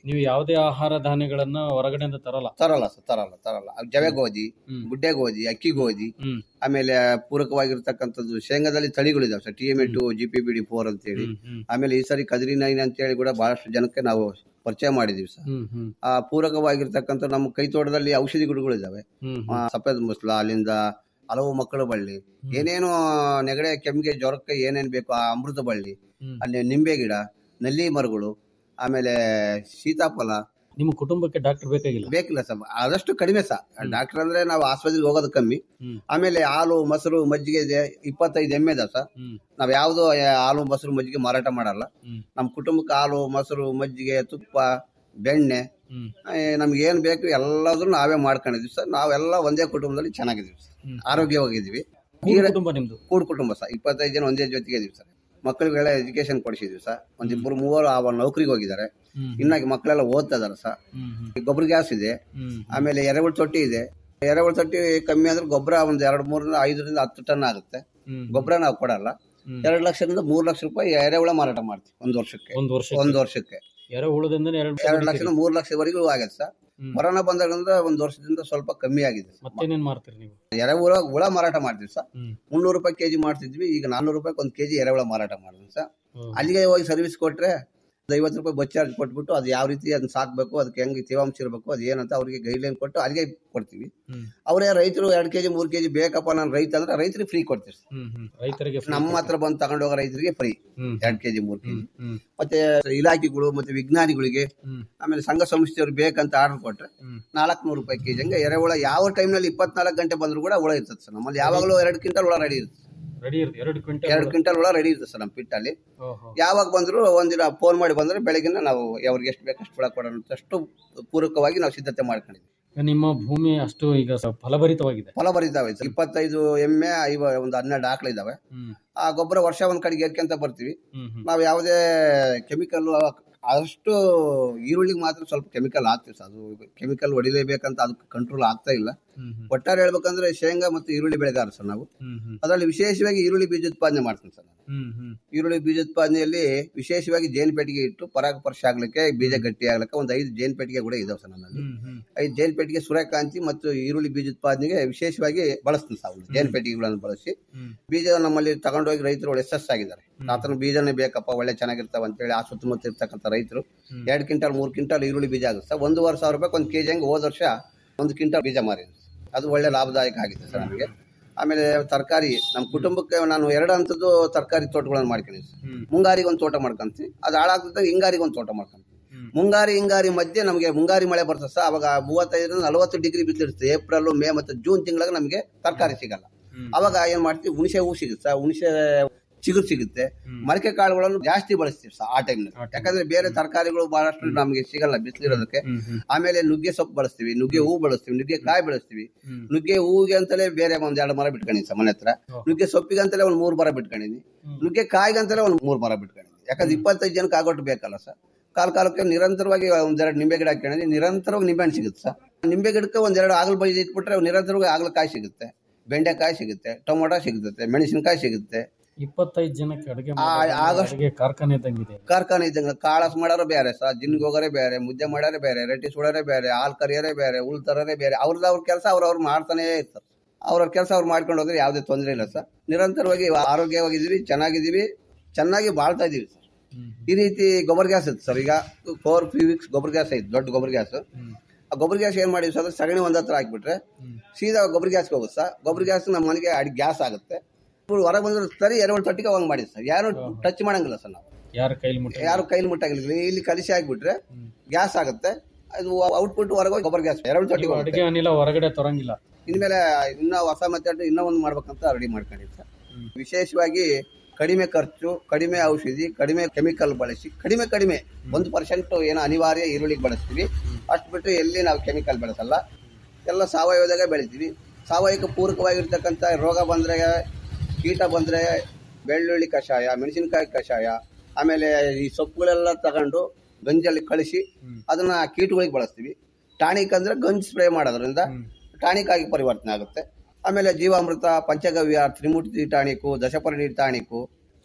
ನೀವು ಯಾವುದೇ ಆಹಾರ ಧಾನ್ಯಗಳನ್ನ ಹೊರಗಡೆಯಿಂದ ತರಲ್ಲ ತರಲ್ಲ ಸರ್ ತರಲ್ಲ ತರಲ್ಲ ಅವ್ ಜವೆ ಗೋಧಿ ಗುಡ್ಡೆ ಗೋಧಿ ಅಕ್ಕಿ ಗೋಧಿ ಆಮೇಲೆ ಪೂರಕವಾಗಿರ್ತಕ್ಕಂಥದ್ದು ಶೇಂಗಾದಲ್ಲಿ ತಳಿಗಳಿದಾವೆ sir T M two G P B D four ಅಂತೇಳಿ ಆಮೇಲೆ ಈ ಸರಿ ಕದ್ರಿ ನೈನ್ ಅಂತೇಳಿ ಕೂಡ ಬಹಳಷ್ಟು ಜನಕ್ಕೆ ನಾವು ಪರಿಚಯ ಮಾಡಿದೀವಿ ಸರ್ ಆ ಪೂರಕವಾಗಿರ್ತಕ್ಕಂಥ ನಮ್ಮ ಕೈ ತೋಟದಲ್ಲಿ ಔಷಧಿ ಗಿಡಗಳಿದಾವೆ ಆ, ಸಫೇದ್ ಮುಸ್ಲ ಅಲ್ಲಿಂದ ಹಲವು ಮಕ್ಕಳ ಬಳ್ಳಿ ಏನೇನು ನೆಗಡೆ ಕೆಮ್ಮಿಗೆ ಜ್ವರಕ್ಕೆ ಏನೇನು ಬೇಕು ಆ ಅಮೃತ ಬಳ್ಳಿ ಅಲ್ಲಿ ನಿಂಬೆ ಗಿಡ ನಲ್ಲಿ ಮರಗಳು ಆಮೇಲೆ ಸೀತಾಫಲ ನಿಮ್ಮ ಕುಟುಂಬಕ್ಕೆ ಡಾಕ್ಟರ್ ಬೇಕಾಗಿಲ್ಲ ಬೇಕಿಲ್ಲ ಸರ್ ಆದಷ್ಟು ಕಡಿಮೆ ಸರ್ ಡಾಕ್ಟರ್ ಅಂದ್ರೆ ನಾವು ಆಸ್ಪತ್ರೆಗೆ ಹೋಗೋದು ಕಮ್ಮಿ ಆಮೇಲೆ ಹಾಲು ಮೊಸರು ಮಜ್ಜಿಗೆ ಇದೆ ಇಪ್ಪತ್ತೈದು ಎಮ್ಮೆ ಇದೆ ಸರ್ ನಾವ್ ಯಾವ್ದು ಹಾಲು ಮೊಸರು ಮಜ್ಜಿಗೆ ಮಾರಾಟ ಮಾಡಲ್ಲ ನಮ್ಮ ಕುಟುಂಬಕ್ಕೆ ಹಾಲು ಮೊಸರು ಮಜ್ಜಿಗೆ ತುಪ್ಪ ಬೆಣ್ಣೆ ಏ, ನಮ್ಗೆ ಏನ್ ಬೇಕು ಎಲ್ಲದನ್ನು ನಾವೇ ಮಾಡ್ಕೊಂಡಿದ್ವಿ ಸರ್ ನಾವೆಲ್ಲ ಒಂದೇ ಕುಟುಂಬದಲ್ಲಿ ಚೆನ್ನಾಗಿದ್ದೀವಿ ಸರ್ ಆರೋಗ್ಯವಾಗಿದ್ದೀವಿ ಕೂಡು ಕುಟುಂಬ ನಿಮ್ದು ಕೂಡು ಕುಟುಂಬ ಸರ್ ಇಪ್ಪತ್ತೈದು ಜನ ಒಂದೇ ಜೊತೆಗೆ ಇದೀವಿ ಸರ್ ಮಕ್ಕಳಿಗೆಲ್ಲ ಎಜುಕೇಶನ್ ಕೊಡಿಸಿದ್ವಿ ಸರ್ ಒಂದಿಬ್ಬರು ಮೂವರು ಆ ನೌಕರಿಗೆ ಹೋಗಿದ್ದಾರೆ ಇನ್ನ ಮಕ್ಕಳೆಲ್ಲ ಓದ್ತಾ ಇದಾರೆ ಸರ್ ಗೊಬ್ಬರ ಗ್ಯಾಸ್ ಇದೆ ಆಮೇಲೆ ಎರೆಹುಳು ತೊಟ್ಟಿ ಇದೆ ಎರೆಹುಳು ತೊಟ್ಟಿ ಕಮ್ಮಿ ಅಂದ್ರೆ ಗೊಬ್ಬರ ಒಂದ್ ಎರಡ್ ಮೂರರಿಂದ ಐದರಿಂದ ಹತ್ತು ಟನ್ ಆಗುತ್ತೆ ಗೊಬ್ಬರ ನಾವು ಕೊಡಲ್ಲ ಎರಡು ಲಕ್ಷದಿಂದ ಮೂರು ಲಕ್ಷ ರೂಪಾಯಿ ಎರೆಹುಳ ಮಾರಾಟ ಮಾಡ್ತೀವಿ ಒಂದು ವರ್ಷಕ್ಕೆ ಒಂದು ವರ್ಷ ಒಂದು ವರ್ಷಕ್ಕೆ ಎರೆಹುಳದಿಂದ ಎರಡು ಎರಡು ಲಕ್ಷದಿಂದ ಮೂರು ಲಕ್ಷವರೆಗೂ ಆಗಿದೆ ಸರ್ ಕೊರೋನಾ ಬಂದಾಗಿಂದ ಒಂದು ವರ್ಷದಿಂದ ಸ್ವಲ್ಪ ಕಮ್ಮಿ ಆಗಿದೆ ಮತ್ತೇನೇನ್ ಮಾಡ್ತೀರಿ ನೀವು ಎರೆಹುಳ ಹುಳ ಮಾರಾಟ ಮಾಡ್ತೀವಿ ಸರ್ ಮುನ್ನೂರು ರೂಪಾಯಿ ಕೆಜಿ ಮಾಡ್ತಿದ್ವಿ ಈಗ ನಾನ್ನೂರು ರೂಪಾಯಿ ಒಂದು ಕೆಜಿ ಎರೆಹುಳ ಮಾರಾಟ ಮಾಡ್ತೀವಿ ಸರ್ ಅಲ್ಲಿಗೆ ಹೋಗಿ ಸರ್ವಿಸ್ ಕೊಟ್ರೆ ಒಂದು ಐವತ್ತು ರೂಪಾಯಿ ಬಸ್ ಚಾರ್ಜ್ ಕೊಟ್ಬಿಟ್ಟು ಅದು ಯಾವ ರೀತಿ ಅದನ್ನ ಸಾಕ್ಬೇಕು ಅದಕ್ಕೆ ಹೆಂಗೆ ತೇವಾಂಶ ಇರಬೇಕು ಅದು ಏನಂತ ಅವ್ರಿಗೆ ಗೈಡ್ಲೈನ್ ಕೊಟ್ಟು ಅಲ್ಲಿಗೆ ಕೊಡ್ತೀವಿ ಅವರೇ ರೈತರು ಎರಡು ಕೆಜಿ ಮೂರು ಕೆಜಿ ಬೇಕಪ್ಪ ನಾನು ರೈತ ಅಂದ್ರೆ ರೈತರಿಗೆ ಫ್ರೀ ಕೊಡ್ತೀವಿ ಸರ್. ರೈತರಿಗೆ free ನಮ್ಮ ಹತ್ರ ಬಂದು ತಗೊಂಡು ಹೋಗೋ ರೈತರಿಗೆ ಫ್ರೀ ಹ್ಮ್. ಎರಡು ಕೆಜಿ ಮೂರು ಕೆಜಿ ಮತ್ತೆ ಇಲಾಖೆಗಳು ಮತ್ತೆ ವಿಜ್ಞಾನಿಗಳಿಗೆ ಆಮೇಲೆ ಸಂಘ ಸಂಸ್ಥೆಯವರು ಬೇಕಂತ ಆರ್ಡರ್ ಕೊಟ್ರೆ ನಾಲ್ಕು ನೂರು ರೂಪಾಯಿ ಕೆಜಿ ಹಂಗೆ ಎರೆಹುಳ ಯಾವ ಟೈಮ್ನಲ್ಲಿ ಇಪ್ಪತ್ನಾಲ್ಕು ಗಂಟೆ ಬಂದ್ರು ಕೂಡ ಹುಳ ಇರ್ತದೆ ಸರ್ ನಮ್ಮಲ್ಲಿ ಯಾವಾಗಲೂ ಎರಡು ಕ್ವಿಂಟಲ್ ಹುಳ ರೆಡಿ ಇರುತ್ತೆ ರೆಡಿ ಇರುತ್ತೆ ಎರಡು ಕ್ವಿಂಟಲ್ ಎರಡು ಕ್ವಿಂಟಲ್ ಹುಳ ರೆಡಿ ಇರುತ್ತೆ ಸರ್ ನಮ್ಮ ಪಿಟ್ಟಲ್ಲಿ ಯಾವಾಗ ಬಂದ್ರು ಒಂದಿನ ಫೋನ್ ಮಾಡಿ ಬಂದ್ರೆ ಬೆಳಗಿನ ನಾವು ಅವ್ರಿಗೆ ಎಷ್ಟು ಬೇಕು ಅಷ್ಟು ಹುಳ ಕೊಡೋಣ ಅಷ್ಟು ಪೂರಕವಾಗಿ ನಾವು ಸಿದ್ಧತೆ ಮಾಡ್ಕೊಂಡಿದ್ವಿ ನಿಮ್ಮ ಭೂಮಿ ಅಷ್ಟು ಈಗ ಸ- ಫಲಭರಿತವಾಗಿದೆ ಫಲ ಬರಿತಾವೆ ಸರ್ ಇಪ್ಪತ್ತೈದು ಎಮ್ಮೆ ಐವ ಒಂದು ಹನ್ನೆರಡು ಆಕಳು ಇದಾವೆ ಆ ಗೊಬ್ಬರ ವರ್ಷ ಒಂದ್ ಕಡೆಗೆ ಏರ್ಕೊಂತ ಬರ್ತೀವಿ ನಾವು ಯಾವುದೇ ಕೆಮಿಕಲ್ ಅಷ್ಟು ಈರುಳ್ಳಿಗೆ ಮಾತ್ರ ಸ್ವಲ್ಪ ಕೆಮಿಕಲ್ ಹಾಕ್ತೀವಿ ಸರ್ ಅದು ಕೆಮಿಕಲ್ ಹೊಡಿಲೇಬೇಕಂತ ಅದಕ್ಕೆ ಕಂಟ್ರೋಲ್ ಆಗ್ತಾ ಇಲ್ಲ ಒಟ್ಟಾರೆ ಹೇಳ್ಬೇಕಂದ್ರೆ ಶೇಂಗಾ ಮತ್ತು ಈರುಳ್ಳಿ ಬೆಳೆಗಾರ ಸರ್ ನಾವು ಅದರಲ್ಲಿ ವಿಶೇಷವಾಗಿ ಈರುಳ್ಳಿ ಬೀಜ ಉತ್ಪಾದನೆ ಮಾಡ್ತೀನಿ ಸರ್ ನಾನು ಈರುಳ್ಳಿ ಬೀಜ ಉತ್ಪಾದನೆಯಲ್ಲಿ ವಿಶೇಷವಾಗಿ ಜೇನು ಪೆಟ್ಟಿಗೆ ಇಟ್ಟು ಪರಾಗಸ್ಪರ್ಶ ಆಗ್ಲಿಕ್ಕೆ ಬೀಜ ಗಟ್ಟಿ ಆಗ್ಲಿಕ್ಕೆ ಒಂದು ಐದು ಜೇನು ಪೆಟ್ಟಿಗೆ ಕೂಡ ಇದಾವೆ ಸರ್ ನನ್ನಲ್ಲಿ ಐದು ಜೇನು ಪೆಟ್ಟಿಗೆ ಸೂರ್ಯಕಾಂತಿ ಮತ್ತು ಈರುಳ್ಳಿ ಬೀಜ ಉತ್ಪಾದನೆಗೆ ವಿಶೇಷವಾಗಿ ಬಳಸ್ತೀನಿ ಸರ್ ಅವ್ರು ಜೇನು ಪೆಟ್ಟಿಗೆಗಳನ್ನು ಬಳಸಿ ಬೀಜ ನಮ್ಮಲ್ಲಿ ತಗೊಂಡೋಗಿ ರೈತರು ಒಳ್ಳೆ ಯಶಸ್ಸು ಆಗಿದ್ದಾರೆ ಆತನ ಬೀಜನೇ ಬೇಕಪ್ಪ ಒಳ್ಳೆ ಚೆನ್ನಾಗಿರ್ತಾವ ಅಂತೇಳಿ ಆ ಸುತ್ತಮುತ್ತ ಇರ್ತಕ್ಕಂಥ ರೈತರು ಎರಡು ಕ್ವಿಂಟಲ್ ಮೂರು ಕ್ವಿಂಟಲ್ ಈರುಳ್ಳಿ ಬೀಜ ಆಗುತ್ತೆ ಸರ್ ಒಂದೂವರೆ ಸಾವಿರ ರೂಪಾಯಿ ಒಂದು ಕೆಜಿ ಹಂಗೆ ಹೋದ ವರ್ಷ ಒಂದು ಕ್ವಿಂಟಲ್ ಬೀಜ ಮಾರಿದ್ವಿ ಅದು ಒಳ್ಳೆ ಲಾಭದಾಯಕ ಆಗಿದೆ ಸರ್ ನಮಗೆ ಆಮೇಲೆ ತರಕಾರಿ ನಮ್ಮ ಕುಟುಂಬಕ್ಕೆ ನಾನು ಎರಡು ಹಂತದ್ದು ತರಕಾರಿ ತೋಟಗಳನ್ನು ಮಾಡ್ಕೊಂಡಿದ್ದೆ ಸರ್. ಮುಂಗಾರಿಗೆ ಒಂದು ತೋಟ ಮಾಡ್ಕೊಂತೀವಿ ಅದು ಹಾಳಾಗ್ತದೆ ಹಿಂಗಾರಿಗೆ ಒಂದು ತೋಟ ಮಾಡ್ಕೊಂತೀವಿ ಮುಂಗಾರಿ ಹಿಂಗಾರಿ ಮಧ್ಯೆ ನಮಗೆ ಮುಂಗಾರಿ ಮಳೆ ಬರ್ತದೆ ಸರ್ ಅವಾಗ ಮೂವತ್ತೈದರಿಂದ ನಲವತ್ತು ಡಿಗ್ರಿ ಬಿಸಿಲಿರುತ್ತೆ ಏಪ್ರಿಲ್ ಮೇ ಮತ್ತು ಜೂನ್ ತಿಂಗಳಾಗ ನಮಗೆ ತರಕಾರಿ ಸಿಗಲ್ಲ ಅವಾಗ ಏನ್ ಮಾಡ್ತೀವಿ ಹುಣಸೆ ಹೂ ಸಿಗುತ್ತೆ ಸರ್ ಹುಣಸೆ ಚಿಗುರು ಸಿಗುತ್ತೆ ಮಡಕೆ ಕಾಳುಗಳನ್ನು ಜಾಸ್ತಿ ಬಳಸ್ತೀವಿ ಸರ್ ಆ ಟೈಮ್ನಲ್ಲಿ ಯಾಕಂದ್ರೆ ಬೇರೆ ತರಕಾರಿಗಳು ಬಹಳಷ್ಟು ನಮಗೆ ಸಿಗಲ್ಲ ಬಿಸಿಲಿರೋದಕ್ಕೆ ಆಮೇಲೆ ನುಗ್ಗೆ ಸೊಪ್ಪು ಬಳಸ್ತೀವಿ ನುಗ್ಗೆ ಹೂ ಬಳಸ್ತೀವಿ ನುಗ್ಗೆ ಕಾಯಿ ಬೆಳೆಸ್ತೀವಿ ನುಗ್ಗೆ ಹೂವಿಗೆ ಅಂತಲೇ ಬೇರೆ ಒಂದ್ ಎರಡು ಮರ ಬಿಟ್ಕೊಂಡಿನಿ ಸರ್ ಮನೆ ಹತ್ರ ನುಗ್ಗೆ ಸೊಪ್ಪಿಗೆ ಅಂತಲೇ ಒಂದ್ ಮೂರ್ ಮರ ಬಿಟ್ಕೊಂಡಿನಿ ನುಗ್ಗೆ ಕಾಯಿಗೆ ಅಂತಲೇ ಒಂದ್ ಮೂರ್ ಮರ ಬಿಟ್ಕೊಂಡಿನಿ ಯಾಕಂದ್ರೆ ಇಪ್ಪತ್ತೈದು ಜನಕ್ಕೆ ಆಗೋಟ್ಟು ಬೇಕಲ್ಲ ಸರ್ ಕಾಲ ಕಾಲಕ್ಕೆ ನಿರಂತರವಾಗಿ ಒಂದೆರಡು ನಿಂಬೆ ಗಿಡ ಹಾಕೊಂಡಿದ್ವಿ ನಿರಂತರವಾಗಿ ನಿಂಬೆ ಹಣ್ಣು ಸಿಗುತ್ತೆ ಸರ್ ನಿಂಬೆ ಗಿಡಕ್ಕೆ ಒಂದೆರಡು ಆಗಲು ಬೈದು ಇಟ್ಬಿಟ್ರೆ ನಿರಂತರವಾಗಿ ಆಗಲಕಾಯಿ ಸಿಗುತ್ತೆ ಬೆಂಡೆಕಾಯಿ ಸಿಗುತ್ತೆ ಟೊಮೊಟೊ ಸಿಗುತ್ತೆ ಮೆಣಸಿನಕಾಯಿ ಸಿಗುತ್ತೆ ಇಪ್ಪತ್ತೈದು ಜನಕ್ಕೆ ಅಡುಗೆ ಆ, ಆಗಸ್ಟ್- ಅಡುಗೆ ಕಾರ್ಖಾನೆ ಇದ್ದಂಗಿದೆ ಕಾರ್ಖಾನೆ ಇದ್ದಂಗೆ ಕಾಳಸ್ ಮಾಡೋರು ಬೇರೆ ಸರ್ ಜಿನ್ಗೆ ಹೋಗೋರೇ ಬೇರೆ ಮುದ್ದೆ ಮಾಡೋರೇ ಬೇರೆ ರೊಟ್ಟಿ ಸುಡೋರೇ ಬೇರೆ ಹಾಲು ಕರಿಯೋರೇ ಬೇರೆ ಹುಲ್ ತರೋರೇ ಬೇರೆ ಅವ್ರದ್ದು ಅವ್ರ ಕೆಲಸ ಅವ್ರವ್ರು ಮಾಡ್ತಾನೇ ಇರ್ತಾರೆ ಅವ್ರವ್ರ ಕೆಲಸ ಅವ್ರು ಮಾಡ್ಕೊಂಡು ಹೋದ್ರೆ ಯಾವುದೇ ತೊಂದರೆ ಇಲ್ಲ ಸರ್ ನಿರಂತರವಾಗಿ ಆರೋಗ್ಯವಾಗಿದ್ದೀವಿ ಚೆನ್ನಾಗಿದ್ದೀವಿ ಚೆನ್ನಾಗಿ ಬಾಳ್ತಾ ಇದೀವಿ ಸರ್ ಈ ರೀತಿ ಗೊಬ್ಬರ ಗ್ಯಾಸ್ ಇತ್ತು ಸರ್ ಈಗ ಫೋರ್ ವೀಕ್ಸ್ ಗೊಬ್ಬರ ಗ್ಯಾಸ್ ಐತೆ ದೊಡ್ಡ ಗೊಬ್ಬರ ಗ್ಯಾಸ್ ಆ ಗೊಬ್ಬರ ಗ್ಯಾಸ್ ಏನ್ ಮಾಡಿವಿ ಸರ್ ಸಗಣಿ ಒಂದ್ ಹತ್ರ ಹಾಕ್ಬಿಟ್ರೆ ಸೀದಾ ಗೊಬ್ಬರ ಗ್ಯಾಸ್ಗೆ ಹೋಗುತ್ತೆ ಸರ್ ಗೊಬ್ಬರ ಗ್ಯಾಸ್ ನಮ್ಮ ಮನೆಗೆ ಅಡಿ ಗ್ಯಾಸ್ ಆಗುತ್ತೆ ಇವ್ರು ಹೊರಗೆ ಬಂದ್ರೆ ಸರಿ ಎರಡು ತೊಟ್ಟಿಗೆ ಹೋಗಿ ಮಾಡಿ ಸರ್ ಯಾರು ಟಚ್ ಮಾಡಂಗಿಲ್ಲ ಸರ್ ನಾವು ಯಾರ ಕೈಲಿ ಮುಟ್ಟ ಯಾರು ಕೈಲಿ ಮುಟ್ಟಾಗಿಲ್ಲ ಇಲ್ಲಿ ಕಲಿಸಿ ಹಾಕ್ಬಿಟ್ರೆ ಗ್ಯಾಸ್ ಆಗುತ್ತೆ ಅದು ಔಟ್ಪುಟ್ ಹೊರಗೆ ಹೋಗಿ ಗೊಬ್ಬರ ಗ್ಯಾಸ್ ಎರಡು ತೊಟ್ಟಿಗೆ ಹೋಗುತ್ತೆ ಅಡುಗೆ ಅನಿಲ ಹೊರಗಡೆ ತೊರಂಗಿಲ್ಲ ಇನ್ಮೇಲೆ ಇನ್ನ ಹೊಸ ಮೆಥಡ್ ಇನ್ನೂ ಒಂದು ಮಾಡ್ಬೇಕಂತ ರೆಡಿ ಮಾಡ್ಕೊಂಡಿದ್ದೆ ಸರ್ ವಿಶೇಷವಾಗಿ ಕಡಿಮೆ ಖರ್ಚು ಕಡಿಮೆ ಔಷಧಿ ಕಡಿಮೆ ಕೆಮಿಕಲ್ ಬಳಸಿ ಕಡಿಮೆ ಕಡಿಮೆ ಒಂದು ಪರ್ಸೆಂಟ್ ಏನೋ ಅನಿವಾರ್ಯ ಈರುಳ್ಳಿಗೆ ಬಳಸ್ತೀವಿ ಅಷ್ಟು ಬಿಟ್ಟು ಎಲ್ಲಿ ನಾವು ಕೆಮಿಕಲ್ ಬಳಸಲ್ಲ ಎಲ್ಲ ಸಾವಯವದಾಗ ಬೆಳಿತೀವಿ ಸಾವಯವಕ್ಕೆ ಪೂರಕವಾಗಿರ್ತಕ್ಕಂಥ ರೋಗ ಬಂದರೆ ಕೀಟ ಬಂದರೆ ಬೆಳ್ಳುಳ್ಳಿ ಕಷಾಯ ಮೆಣಸಿನಕಾಯಿ ಕಷಾಯ ಆಮೇಲೆ ಈ ಸೊಪ್ಪುಗಳೆಲ್ಲ ತಗೊಂಡು ಗಂಜಲ್ಲಿ ಕಳಿಸಿ ಅದನ್ನ ಕೀಟಗಳಿಗೆ ಬಳಸ್ತೀವಿ ಟಾನಿಕ್ ಅಂದ್ರೆ ಗಂಜ್ ಸ್ಪ್ರೇ ಮಾಡೋದ್ರಿಂದ ಟಾನಿಕ್ ಆಗಿ ಪರಿವರ್ತನೆ ಆಗುತ್ತೆ ಆಮೇಲೆ ಜೀವಾಮೃತ ಪಂಚಗವ್ಯ ತ್ರಿಮೂರ್ತಿ ಟಾಣಿಕು ದಶಪರ್ಣಿ ಟಾಣಿಕು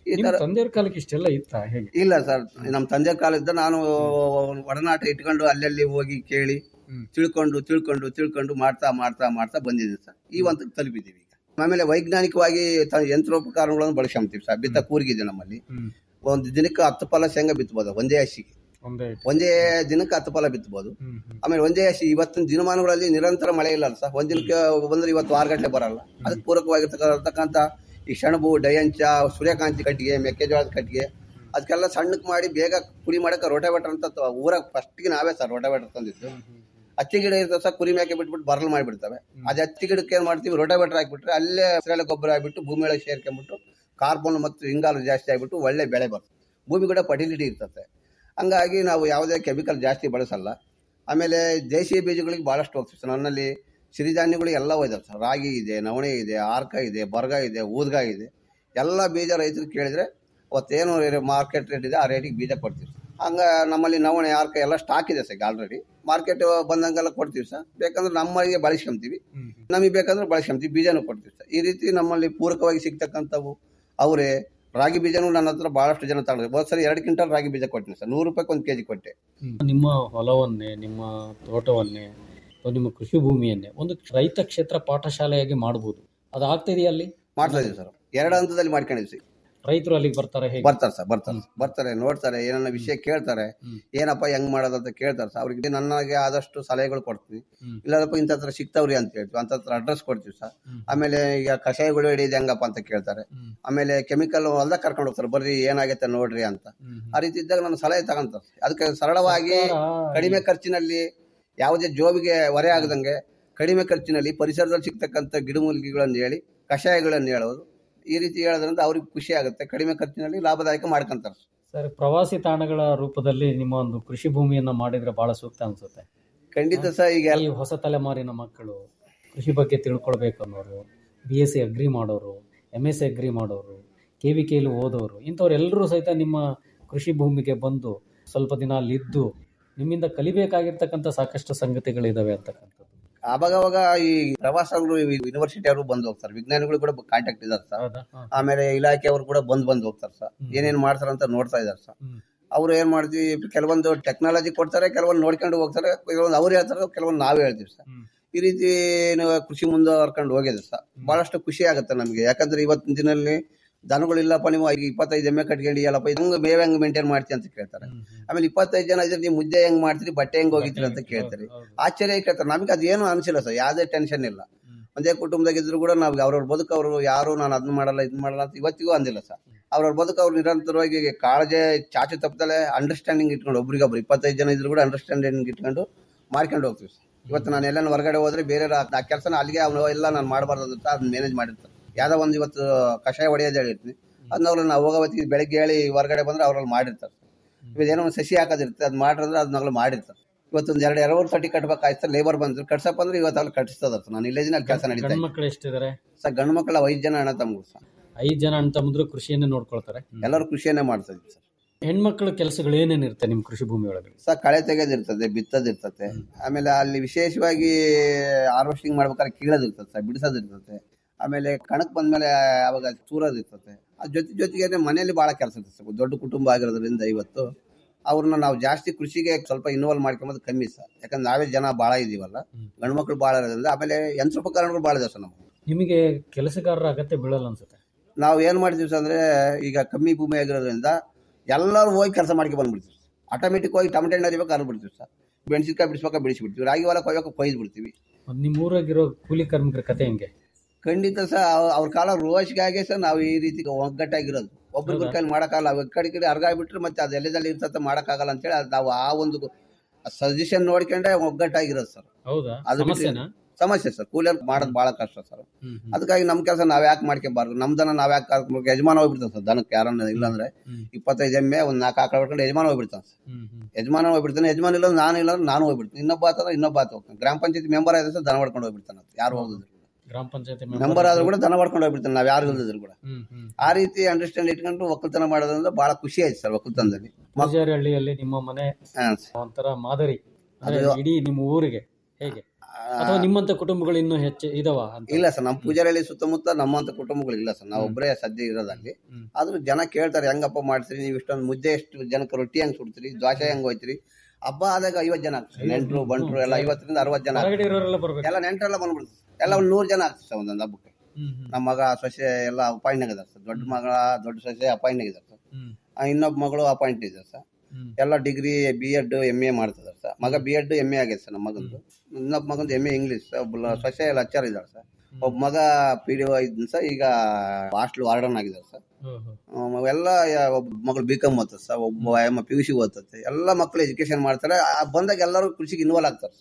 ಈ ನಿಮ್ಮ ತರ ತಂದೆಯವ್ರ ಕಾಲಕ್ಕೆ ಇಷ್ಟೆಲ್ಲ ಇತ್ತ ಹೇಗೆ ಇಲ್ಲ ಸರ್ ನಮ್ಮ ತಂದೆ ಕಾಲದಿಂದ ನಾನು ಒಡನಾಟ ಇಟ್ಕೊಂಡು ಅಲ್ಲಲ್ಲಿ ಹೋಗಿ ಕೇಳಿ ತಿಳ್ಕೊಂಡು ತಿಳ್ಕೊಂಡು ತಿಳ್ಕೊಂಡು ಮಾಡ್ತಾ ಮಾಡ್ತಾ ಮಾಡ್ತಾ ಬಂದಿದ್ದೀವಿ ಸರ್ ಈ ಒಂದು ತಲುಪಿದ್ದೀವಿ ಈಗ ಆಮೇಲೆ ವೈಜ್ಞಾನಿಕವಾಗಿ ತ- ಯಂತ್ರೋಪಕರಣಗಳನ್ನು ಬಳಸ್ಕೊಂತೀವಿ ಸರ್ ಬಿತ್ತ ಕೂರ್ಗಿದೆ ನಮ್ಮಲ್ಲಿ ಒಂದು ದಿನಕ್ಕೆ ಹತ್ತು ಫಲ ಶೇಂಗಾ ಬಿತ್ತಬೋದು ಒಂದೇ ಹಸಿಗೆ ಒಂದೇ ಒಂದೇ ದಿನಕ್ಕೆ ಹತ್ತು ಫಲ ಬಿತ್ತಬೋದು ಆಮೇಲೆ ಒಂದೇ ಹಸಿ ಇವತ್ತಿನ ದಿನಮಾನಗಳಲ್ಲಿ ನಿರಂತರ ಮಳೆ ಇಲ್ಲ ಸರ್ ಒಂದ್ ದಿನಕ್ಕೆ ಬಂದ್ರೆ ಇವತ್ತು ಆರು ಗಂಟೆ ಬರಲ್ಲ ಅದಕ್ಕೆ ಪೂರಕವಾಗಿರ್ತಕ್ಕಂಥ ಈ ಸೆಣಬು ಡಯಂಚ ಸೂರ್ಯಕಾಂತಿ ಕಟ್ಟಿಗೆ ಮೆಕ್ಕೆಜೋಳದ ಕಟ್ಟಿಗೆ ಅದಕ್ಕೆಲ್ಲ ಸಣ್ಣಕ್ಕೆ ಮಾಡಿ ಬೇಗ ಪುಡಿ ಮಾಡಕ್ಕೆ ರೋಟಾವೇಟರ್ ಅಂತ ತ- ಊರಾಗ ಫಸ್ಟ್ಗೆ ನಾವೇ ಸರ್ ರೋಟಾವೇಟರ್ ತಂದಿದ್ದು ಹತ್ತಿ ಗಿಡ ಇರ್ತದೆ ಸರ್ ಕುರಿ ಮೇಕೆ ಬಿಟ್ಬಿಟ್ಟು ಬರಲ್ ಮಾಡಿಬಿಡ್ತವೆ ಅದು ಹತ್ತಿ ಗಿಡಕ್ಕೆ ಏನು ಮಾಡ್ತೀವಿ ರೋಟಾವೇಟರ್ ಹಾಕ್ಬಿಟ್ರೆ ಅಲ್ಲೇ ಹಸಿರೆಲೆ ಗೊಬ್ಬರ ಆಗಿಬಿಟ್ಟು ಭೂಮಿ ಒಳಗೆ ಸೇರ್ಕೊಂಡ್ಬಿಟ್ಟು ಕಾರ್ಬನ್ ಮತ್ತು ಇಂಗಾಲ ಜಾಸ್ತಿ ಆಗಿಬಿಟ್ಟು ಒಳ್ಳೆ ಬೆಳೆ ಬರ್ತದೆ ಭೂಮಿ ಕೂಡ ಫರ್ಟಿಲಿಟಿ ಇರ್ತದೆ ಹಂಗಾಗಿ ನಾವು ಯಾವುದೇ ಕೆಮಿಕಲ್ ಜಾಸ್ತಿ ಬಳಸಲ್ಲ ಆಮೇಲೆ ದೇಶೀಯ ಬೀಜಗಳಿಗೆ ಭಾಳಷ್ಟು ಹೋಗ್ತೀವಿ ಸರ್ ನನ್ನಲ್ಲಿ ಸಿರಿಧಾನ್ಯಗಳು ಎಲ್ಲ ಹೋಯ್ತವೆ ಸರ್ ರಾಗಿ ಇದೆ ನವಣೆ ಇದೆ ಆರ್ಕ ಇದೆ ಬರ್ಗ ಇದೆ ಊದ್ಗ ಇದೆ ಎಲ್ಲ ಬೀಜ ರೈತರು ಕೇಳಿದ್ರೆ ಅವತ್ತೇನು ಮಾರ್ಕೆಟ್ ರೇಟ್ ಇದೆ ಆ ರೇಟಿಗೆ ಬೀಜ ಕೊಡ್ತೀವಿ ಹಂಗ ನಮ್ಮಲ್ಲಿ ನವಣೆ ಆರ್ಕ ಎಲ್ಲ ಸ್ಟಾಕ್ ಇದೆ ಸರ್ ಆಲ್ರೆಡಿ ಮಾರ್ಕೆಟ್ ಬಂದಂಗೆಲ್ಲ ಕೊಡ್ತೀವಿ ಸರ್ ಬೇಕಂದ್ರೆ ನಮ್ಮಲ್ಲಿಗೆ ಬಳಸ್ಕೊಂತೀವಿ ನಮಗೆ ಬೇಕಂದ್ರೆ ಬಳಸ್ಕೊಂತೀವಿ ಬೀಜನೂ ಕೊಡ್ತೀವಿ ಸರ್ ಈ ರೀತಿ ನಮ್ಮಲ್ಲಿ ಪೂರಕವಾಗಿ ಸಿಗ್ತಕ್ಕಂಥವು ಅವರೇ ರಾಗಿ ಬೀಜನೂ ನನ್ನ ಹತ್ರ ಭಾಳಷ್ಟು ಜನ ತಗೊಂಡ್ರೆ ಹೋದ್ ಸರಿ ಎರಡು ಕ್ವಿಂಟಲ್ ರಾಗಿ ಬೀಜ ಕೊಟ್ಟಿನಿ ಸರ್ ನೂರು ರೂಪಾಯಿಗೆ ಒಂದು ಕೆ ಜಿ ಕೊಟ್ಟೆ ನಿಮ್ಮ ಹೊಲವನ್ನೇ ನಿಮ್ಮ ತೋಟವನ್ನೇ ಅಥವಾ ನಿಮ್ಮ ಕೃಷಿ ಭೂಮಿಯನ್ನೇ ಒಂದು ರೈತ ಕ್ಷೇತ್ರ ಪಾಠಶಾಲೆಯಾಗಿ ಮಾಡಬಹುದು ಅದು ಆಗ್ತಿದೆಯಾ ಅಲ್ಲಿ ಮಾಡ್ತಾ ಇದೀವಿ ಸರ್ ಎರಡು ಹಂತದಲ್ಲಿ ಮಾಡ್ಕೊಂಡಿದ್ವಿ ರೈತರು ಅಲ್ಲಿಗೆ ಬರ್ತಾರೆ ಹೇಗೆ ಬರ್ತಾರೆ ಸರ್ ಬರ್ತಾರೆ ಬರ್ತಾರೆ ನೋಡ್ತಾರೆ ಏನನ್ನ ವಿಷಯ ಕೇಳ್ತಾರೆ ಏನಪ್ಪ ಹೆಂಗ್ ಮಾಡೋದು ಅಂತ ಕೇಳ್ತಾರೆ ಸರ್ ಅವ್ರಿಗೆ ನನಗೆ ಆದಷ್ಟು ಸಲಹೆಗಳು ಕೊಡ್ತೀವಿ ಇಲ್ಲದಪ್ಪ ಇಂಥ ಹತ್ರ ಸಿಗ್ತಾವ್ರಿ ಅಂತ ಹೇಳ್ತೀವಿ ಅಂತ ಹತ್ರ ಅಡ್ರೆಸ್ ಕೊಡ್ತೀವಿ ಸರ್ ಆಮೇಲೆ ಈಗ ಕಷಾಯಗಳು ಹಿಡಿಯೋದು ಹೆಂಗಪ್ಪ ಅಂತ ಕೇಳ್ತಾರೆ ಆಮೇಲೆ ಕೆಮಿಕಲ್ ಹೊಲ್ದಾಗ ಕರ್ಕೊಂಡು ಹೋಗ್ತಾರೆ ಬರ್ರಿ ಏನಾಗೈತೆ ನೋಡ್ರಿ ಅಂತ ಆ ರೀತಿ ಇದ್ದಾಗ ನಾನು ಸಲಹೆ ತಗೊಂತಾರೆ ಅದಕ್ಕೆ ಸರಳವಾಗಿ ಕಡಿಮೆ ಖರ್ಚಿನಲ್ಲಿ ಯಾವುದೇ ಜೋಬಿಗೆ ಹೊರೆ ಆಗದಂಗೆ ಕಡಿಮೆ ಖರ್ಚಿನಲ್ಲಿ ಪರಿಸರದಲ್ಲಿ ಸಿಗ್ತಕ್ಕಂಥ ಗಿಡಮೂಲಿಕೆಗಳನ್ನು ಹೇಳಿ ಕಷಾಯಗಳನ್ನು ಹೇಳೋದು ಈ ರೀತಿ ಹೇಳೋದ್ರಿಂದ ಅವ್ರಿಗೆ ಖುಷಿ ಆಗುತ್ತೆ ಕಡಿಮೆ ಖರ್ಚಿನಲ್ಲಿ ಲಾಭದಾಯಕ ಮಾಡ್ಕೊಂತಾರೆ ಸರ್ ಪ್ರವಾಸಿ ತಾಣಗಳ ರೂಪದಲ್ಲಿ ನಿಮ್ಮ ಒಂದು ಕೃಷಿ ಭೂಮಿಯನ್ನ ಮಾಡಿದ್ರೆ ಬಹಳ ಸೂಕ್ತ ಅನ್ಸುತ್ತೆ ಖಂಡಿತ ಸರ್ ಈಗ ಈ ಹೊಸ ತಲೆಮಾರಿನ ಮಕ್ಕಳು ಕೃಷಿ ಬಗ್ಗೆ ತಿಳ್ಕೊಳ್ಬೇಕು ಅನ್ನೋರು ಬಿ ಎಸ್ ಸಿ ಅಗ್ರಿ ಮಾಡೋರು ಎಮ್ ಎಸ್ ಸಿ ಅಗ್ರಿ ಮಾಡೋರು ಕೆ ವಿ ಕೆಲಿ ಓದೋರು ಇಂಥವ್ರೆಲ್ಲರೂ ಸಹಿತ ನಿಮ್ಮ ಕೃಷಿ ಭೂಮಿಗೆ ಬಂದು ಸ್ವಲ್ಪ ದಿನ ಅಲ್ಲಿದ್ದು ನಿಮ್ಮಿಂದ ಕಲಿಬೇಕಾಗಿರ್ತಕ್ಕಂಥ ಸಾಕಷ್ಟು ಸಂಗತಿಗಳಿದಾವೆ ಅಂತಕ್ಕಂಥದ್ದು ಅವಾಗ ಅವಾಗ ಈ ಪ್ರವಾಸಗಳು ಯೂನಿವರ್ಸಿಟಿ ಅವರು ಬಂದು ಹೋಗ್ತಾರೆ ವಿಜ್ಞಾನಿಗಳು ಕೂಡ ಕಾಂಟ್ಯಾಕ್ಟ್ ಇದಾರೆ ಸರ್ ಆಮೇಲೆ ಇಲಾಖೆಯವರು ಕೂಡ ಬಂದ್ ಬಂದು ಹೋಗ್ತಾರೆ ಸರ್ ಏನೇನ್ ಮಾಡ್ತಾರೆ ಅಂತ ನೋಡ್ತಾ ಇದಾರೆ ಸರ್ ಅವ್ರು ಏನ್ ಮಾಡ್ತೀವಿ ಕೆಲವೊಂದು ಟೆಕ್ನಾಲಜಿ ಕೊಡ್ತಾರೆ ಕೆಲವೊಂದು ನೋಡ್ಕೊಂಡು ಹೋಗ್ತಾರೆ ಕೆಲವೊಂದು ಅವ್ರು ಹೇಳ್ತಾರೆ ಕೆಲವೊಂದು ನಾವೇ ಹೇಳ್ತೀವಿ ಸರ್ ಈ ರೀತಿ ನಾವು ಕೃಷಿ ಮುಂದುವರ್ಕೊಂಡು ಹೋಗಿದೆ ಸರ್ ಬಹಳಷ್ಟು ಖುಷಿ ಆಗುತ್ತೆ ನಮಗೆ ಯಾಕಂದ್ರೆ ಇವತ್ತಿನ ದಿನಲ್ಲಿ ದನಗಳಿಲ್ಲಪ್ಪ ನೀವು ಈಗ ಇಪ್ಪತ್ತೈದು ಎಮ್ಮೆ ಕಟ್ಕೊಂಡಿಯಲ್ಲಪ್ಪ ಹೆಂಗ್ ಮೇವ್ ಹೆಂಗ್ ಮೇಂಟೈನ್ ಮಾಡ್ತೀವಿ ಅಂತ ಕೇಳ್ತಾರೆ ಆಮೇಲೆ ಇಪ್ಪತ್ತೈದು ಜನ ಇದ್ರೆ ನೀವು ಮುದ್ದೆ ಹೆಂಗ್ ಮಾಡ್ತೀರಿ ಬಟ್ಟೆ ಹೆಂಗ್ ಹೋಗಿತ್ರಿ ಅಂತ ಕೇಳ್ತಾರೆ ಆಶ್ಚರ್ಯ ಕೇಳ್ತಾರೆ ನಮಗೆ ಅದೇನು ಅನಿಸಿಲ್ಲ ಸರ್ ಯಾವುದೇ ಟೆನ್ಷನ್ ಇಲ್ಲ ಒಂದೇ ಕುಟುಂಬದಾಗ ಇದ್ರು ಕೂಡ ನಾವು ಅವ್ರವ್ರ ಬದುಕು ಅವರು ಯಾರು ನಾನು ಅದನ್ನ ಮಾಡಲ್ಲ ಇದನ್ನ ಮಾಡಲ್ಲ ಅಂತ ಇವತ್ತಿಗೂ ಅಂದಿಲ್ಲ ಸರ್ ಅವ್ರವ್ರ ಬದುಕು ಅವ್ರು ನಿರಂತರವಾಗಿ ಕಾಳಜಿ ಚಾಚು ತಪ್ಪದಲ್ಲೇ ಅಂಡರ್ಸ್ಟ್ಯಾಂಡಿಂಗ್ ಇಟ್ಕೊಂಡು ಒಬ್ರಿಗೊಬ್ರು ಇಪ್ಪತ್ತೈದು ಜನ ಇದ್ರು ಕೂಡ ಅಂಡರ್ಸ್ಟ್ಯಾಂಡಿಂಗ್ ಇಟ್ಕೊಂಡು ಮಾಡ್ಕೊಂಡು ಹೋಗ್ತೀವಿ ಸರ್ ಇವತ್ತು ನಾನು ಎಲ್ಲ ಹೊರಗಡೆ ಹೋದ್ರೆ ಬೇರೆ ಆ ಕೆಲಸನ ಅಲ್ಲಿಗೆ ಅವನು ಎಲ್ಲ ನಾನು ಮಾಡಬಾರ್ದು ಅಂತ ಅದನ್ನ ಮ್ಯಾನೇಜ್ ಮಾಡಿರ್ತಾರೆ ಯಾವ್ದೋ ಒಂದು ಇವತ್ತು ಕಷಾಯ ಹೊಡೆಯೋದು ಹೇಳಿರ್ತೀನಿ ಅದನ್ನ ಅವ್ರು ನಾವು ಹೋಗೋ ಹೊತ್ತಿಗೆ ಬೆಳಗ್ಗೆ ಹೇಳಿ ಹೊರಗಡೆ ಬಂದ್ರೆ ಅವ್ರಲ್ಲಿ ಮಾಡಿರ್ತಾರೆ ಇವತ್ತು ಏನೋ ಒಂದು ಸಸಿ ಹಾಕೋದಿರುತ್ತೆ ಅದು ಮಾಡಿದ್ರೆ ಅದನ್ನ ಮಾಡಿರ್ತಾರೆ ಇವತ್ತೊಂದು ಎರಡು ಎರಡು ತಟ್ಟಿ ಕಟ್ಬೇಕಾಯ್ತು ಲೇಬರ್ ಬಂದ್ರು ಕಟ್ಸಪ್ಪ ಅಂದ್ರೆ ಇವತ್ತು ಅಲ್ಲಿ ಕಟ್ಟಿಸ್ತದ ನಾನು ಇಲ್ಲೇಜಿನ ಅಲ್ಲಿ ಕೆಲಸ ನಡೀತಾ ಗಂಡು ಮಕ್ಕಳು ಎಷ್ಟಿದ್ದಾರೆ ಸರ್ ಗಂಡು ಮಕ್ಕಳ ಐದು ಜನ ಅಣ್ಣ ತಮ್ಮ ಸರ್ ಐದು ಜನ ಅಣ್ಣ ತಮ್ಮಂದ್ರು ಕೃಷಿಯನ್ನೇ ನೋಡ್ಕೊಳ್ತಾರೆ ಎಲ್ಲರೂ ಕೃಷಿಯನ್ನೇ ಮಾಡ್ತಾ ಇದ್ವಿ ಸರ್ ಹೆಣ್ಮಕ್ಳ ಕೆಲಸಗಳು ಏನೇನು ಇರುತ್ತೆ ನಿಮ್ಮ ಕೃಷಿ ಭೂಮಿ ಒಳಗೆ ಸರ್ ಕಳೆ ತೆಗೆದಿರ್ತದೆ ಬಿತ್ತದಿರ್ತದೆ ಆಮೇಲೆ ಅಲ್ಲಿ ವಿಶೇಷವಾಗಿ ಹಾರ್ವೆಸ್ಟಿಂಗ್ ಮಾಡ್ಬೇಕಾದ್ರೆ ಕೀಳೋದಿರ್ತದೆ ಸರ್ ಬಿಡಿಸೋದಿರ್ತದೆ ಆಮೇಲೆ ಕಣಕ್ ಬಂದ್ಮೇಲೆ ಅವಾಗ ತೂರೋದಿರ್ತದೆ ಅದ್ರ ಜೊತೆ ಜೊತೆಗೆ ಮನೆಯಲ್ಲಿ ಭಾಳ ಕೆಲಸ ಇರ್ತದೆ ಸರ್ ದೊಡ್ಡ ಕುಟುಂಬ ಆಗಿರೋದ್ರಿಂದ ಇವತ್ತು ಅವ್ರನ್ನ ನಾವು ಜಾಸ್ತಿ ಕೃಷಿಗೆ ಸ್ವಲ್ಪ ಇನ್ವಾಲ್ವ್ ಮಾಡ್ಕೊಂಬೋದು ಕಮ್ಮಿ ಸರ್ ಯಾಕಂದ್ರೆ ನಾವೇ ಜನ ಭಾಳ ಇದೀವಲ್ಲ ಗಂಡು ಮಕ್ಳು ಭಾಳ ಇರೋದ್ರಿಂದ ಆಮೇಲೆ ಯಂತ್ರೋಪಕರಣಗಳು ಭಾಳ ಇದಾವೆ ಸರ್ ನಮ್ಗೆ ನಿಮಗೆ ಕೆಲಸಗಾರರ ಅಗತ್ಯ ಬೀಳಲ್ಲ ಅನ್ಸುತ್ತೆ ನಾವು ಏನು ಮಾಡ್ತೀವಿ ಸರ್ ಅಂದ್ರೆ ಈಗ ಕಮ್ಮಿ ಭೂಮಿ ಆಗಿರೋದ್ರಿಂದ ಎಲ್ಲರೂ ಹೋಗಿ ಕೆಲಸ ಮಾಡ್ಕೊಂಡು ಬಂದ್ಬಿಡ್ತೀವಿ ಆಟೋಮೆಟಿಕ್ ಹೋಗಿ ಟೊಮೆಟೊ ಹಣ್ಣು ಹರಿಬೇಕು ಹರಿದು ಬಿಡ್ತೀವಿ ಸರ್ ಮೆಣಸಿನ್ಕಾಯಿ ಬಿಡಿಸ್ಬೇಕಾ ಬಿಡಿಸ್ಬಿಡ್ತೀವಿ ರಾಗಿ ಹೊಲ ಕೊಯ್ಬೇಕು ಕೊಯ್ದು ಬಿಡ್ತೀವಿ ನಿಮ್ಮ ಊರಾಗಿರೋ ಕೂಲಿ ಕಾರ್ಮಿಕರ ಕತೆ ಹೆಂಗೆ ಖಂಡಿತ ಸರ್ ಅವ್ರ ಕಾಲ ರೋಷಿಗಾಗಿ ಸರ್ ನಾವು ಈ ರೀತಿ ಒಗ್ಗಟ್ಟಾಗಿರೋದು ಒಬ್ರಿಗೊಬ್ಬರ ಕೈಲಿ ಮಾಡೋಕ್ಕಾಗಲ್ಲ ಅವ್ ಕಡೆ ಕಡೆ ಅರ್ಗಾಗ್ಬಿಟ್ರೆ ಮತ್ತೆ ಅದು ಎಲ್ಲದಲ್ಲಿ ಇರ್ತದೆ ಮಾಡೋಕ್ಕಾಗಲ್ಲ ಅಂತೇಳಿ ಅದು ನಾವು ಆ ಒಂದು ಸಜೆಷನ್ ನೋಡ್ಕೊಂಡೆ ಒಗ್ಗಟ್ಟಾಗಿರೋದು ಸರ್ ಹೌದಾ ಅದು ಬಿಟ್ಟು- ಸಮಸ್ಯೆನಾ ಸಮಸ್ಯೆ ಸರ್ ಕೂಲಿಯರ್ ಮಾಡೋದು ಭಾಳ ಕಷ್ಟ ಸರ್ ಅದಕ್ಕಾಗಿ ನಮ್ಮ ಕೆಲಸ ನಾವ್ ಯಾಕೆ ಮಾಡ್ಕೊಬಾರ್ದು ನಮ್ ದನ ನಾವ್ ಯಾಕೆ ಕರ್ಕೊಂಡು ಯಜಮಾನ ಹೋಗ್ಬಿಡ್ತಾನೆ ಸರ್ ದನಕ್ಕೆ ಯಾರನ್ನ ಇಲ್ಲಾಂದ್ರೆ ಇಪ್ಪತ್ತೈದು ಎಮ್ಮೆ ಒಂದ್ ನಾಲ್ಕು ಆಕಳ ಹೊಡ್ಕೊಂಡು ಯಜಮಾನ ಹೋಗ್ಬಿಡ್ತಾನೆ ಸರ್ ಯಜಮಾನ ಹೋಗ್ಬಿಡ್ತಾನೆ ಯಜಮಾನ ಇಲ್ಲ ನಾನು ಇಲ್ಲ ಅಂದ್ರೆ ನಾನು ಹೋಗ್ಬಿಡ್ತೀನಿ ಇನ್ನೊಬ್ಬ ಆತಂದ್ರೆ ಇನ್ನೊಬ್ಬ ಆತ ಹೋಗ್ತಾನೆ ಗ್ರಾಮ ಪಂಚಾಯತಿ ಮೆಂಬರ್ ಆದ್ರೆ ಸರ್ ದನ ಹೊಡ್ಕೊಂಡು ಹೋಗ್ಬಿಡ್ತಾನೆ ಅಂತ ಯಾರು ಹೋಗುದಿಲ್ಲ ಗ್ರಾಮ ಪಂಚಾಯತಿ ನಂಬರ್ ಆದ್ರೂ ಕೂಡ ದನ ಹೊಡ್ಕೊಂಡು ಹೋಗ್ಬಿಡ್ತಾನೆ ನಾವ್ ಯಾರು ಇಲ್ದಿದ್ರು ಕೂಡ ಆ ರೀತಿ ಅಂಡರ್ಸ್ಟ್ಯಾಂಡ್ ಇಟ್ಕೊಂಡು ಒಕ್ಕಲ್ತನ ಮಾಡೋದ್ರಿಂದ ಬಹಳ ಖುಷಿ ಆಯ್ತು ಸರ್ ಒಕ್ಕಲ್ತನದಲ್ಲಿ ಹಳ್ಳಿಯಲ್ಲಿ ನಿಮ್ಮ ಮನೆ ಹಾ, ಒಂಥರ ಮಾದರಿ ಅಂದ್ರೆ ಅದು- ಇಡೀ ನಿಮ್ಮ ಊರಿಗೆ ಹೇಗೆ ಅಥವಾ ನಿಮ್ಮಂತ ಕುಟುಂಬಗಳು ಇನ್ನೂ ಹೆಚ್ಚು ಇದಾವ ಅಂತ ಇಲ್ಲ ಸರ್ ನಮ್ಮ ಪೂಜಾರಿಯಲ್ಲಿ ಸುತ್ತಮುತ್ತ ನಮ್ಮಂತ ಕುಟುಂಬಗಳು ಇಲ್ಲ ಸರ್ ನಾವು ಒಬ್ಬರೇ ಸದ್ಯ ಇರೋದಲ್ಲಿ ಆದ್ರೂ ಜನ ಕೇಳ್ತಾರೆ ಹೆಂಗಪ್ಪ ಮಾಡ್ತೀರಿ ನೀವು ಇಷ್ಟೊಂದು ಮುದ್ದೆ ಎಷ್ಟು ಜನಕ್ಕೆ ರೊಟ್ಟಿ ಹೆಂಗ್ ಸುಡ್ತೀರಿ ದ್ವಾಸೆ ಹೆಂಗ್ ಹೋಯ್ತೀರಿ ಹಬ್ಬ ಆದಾಗ ಐವತ್ತು ಜನ ಆಗ್ತಾರೆ ನೆಂಟರು ಬಂಟ್ರು ಎಲ್ಲ ಐವತ್ತರಿಂದ ಅರವತ್ತು ಜನ ಹೊರಗಡೆ ಇರೋರೆಲ್ಲ ಬರ್ಬೇಕು ಎಲ್ಲ ನೆಂಟರೆಲ್ಲ ಬಂದ್ಬಿಡ್ತಾರೆ ಎಲ್ಲ ಒಂದು ನೂರು ಜನ ಆಗ್ತದೆ ಸರ್ ಒಂದೊಂದು ಹಬ್ಬಕ್ಕೆ ನಮ್ಮ ಮಗ ಸೊಸೆ ಎಲ್ಲ ಅಪಾಯಿಂಟ್ ಇದ್ದಾರೆ ಸರ್ ದೊಡ್ಡ ಮಗಳ ದೊಡ್ಡ ಸೊಸೆ ಅಪಾಯಿಂಟ್ ಇದ್ದಾರೆ ಸರ್ ಆ, ಇನ್ನೊಬ್ಬ ಮಗಳು ಅಪಾಯಿಂಟ್ ಇದ್ದಾರೆ ಸರ್ ಎಲ್ಲ degree B Ed M A ಮಾಡ್ತಿದ್ದಾರೆ ಸರ್ ಮಗ ಬಿ ಎಡ್ ಎಮ್ ಎ ಆಗೈತೆ ಸರ್ ನಮ್ಮ ಮಗಂದು ಇನ್ನೊಬ್ಬ ಮಗಂದು ಎಮ್ ಎ ಇಂಗ್ಲೀಷ್ ಸರ್ ಒಬ್ಬ ಸೊಸೆ ಲೆಕ್ಚರ್ ಇದ್ದಾರೆ ಸರ್ ಒಬ್ಬ ಮಗ ಪಿ ಡಿ ಒ ಇದ್ದ ಸರ್ ಈಗ ಹಾಸ್ಟೆಲ್ ವಾರ್ಡನ್ ಆಗಿದ್ದಾರೆ ಸರ್ ಅಹ್ ಎಲ್ಲ ಯಾ- ಒಬ್ಬ ಮಗಳು ಬಿ ಕಾಮ್ ಓದ್ತದೆ ಸರ್ ಒಬ್ಬ ಎಮ್ಮ ಪಿ ಯು ಸಿ ಓದ್ತದೆ ಎಲ್ಲ ಮಕ್ಕಳು ಎಜುಕೇಶನ್ ಮಾಡ್ತಾರೆ ಆ ಬಂದಾಗ ಎಲ್ಲರೂ ಕೃಷಿಗೆ ಇನ್ವಾಲ್ವ್ ಆಗ್ತಾರೆ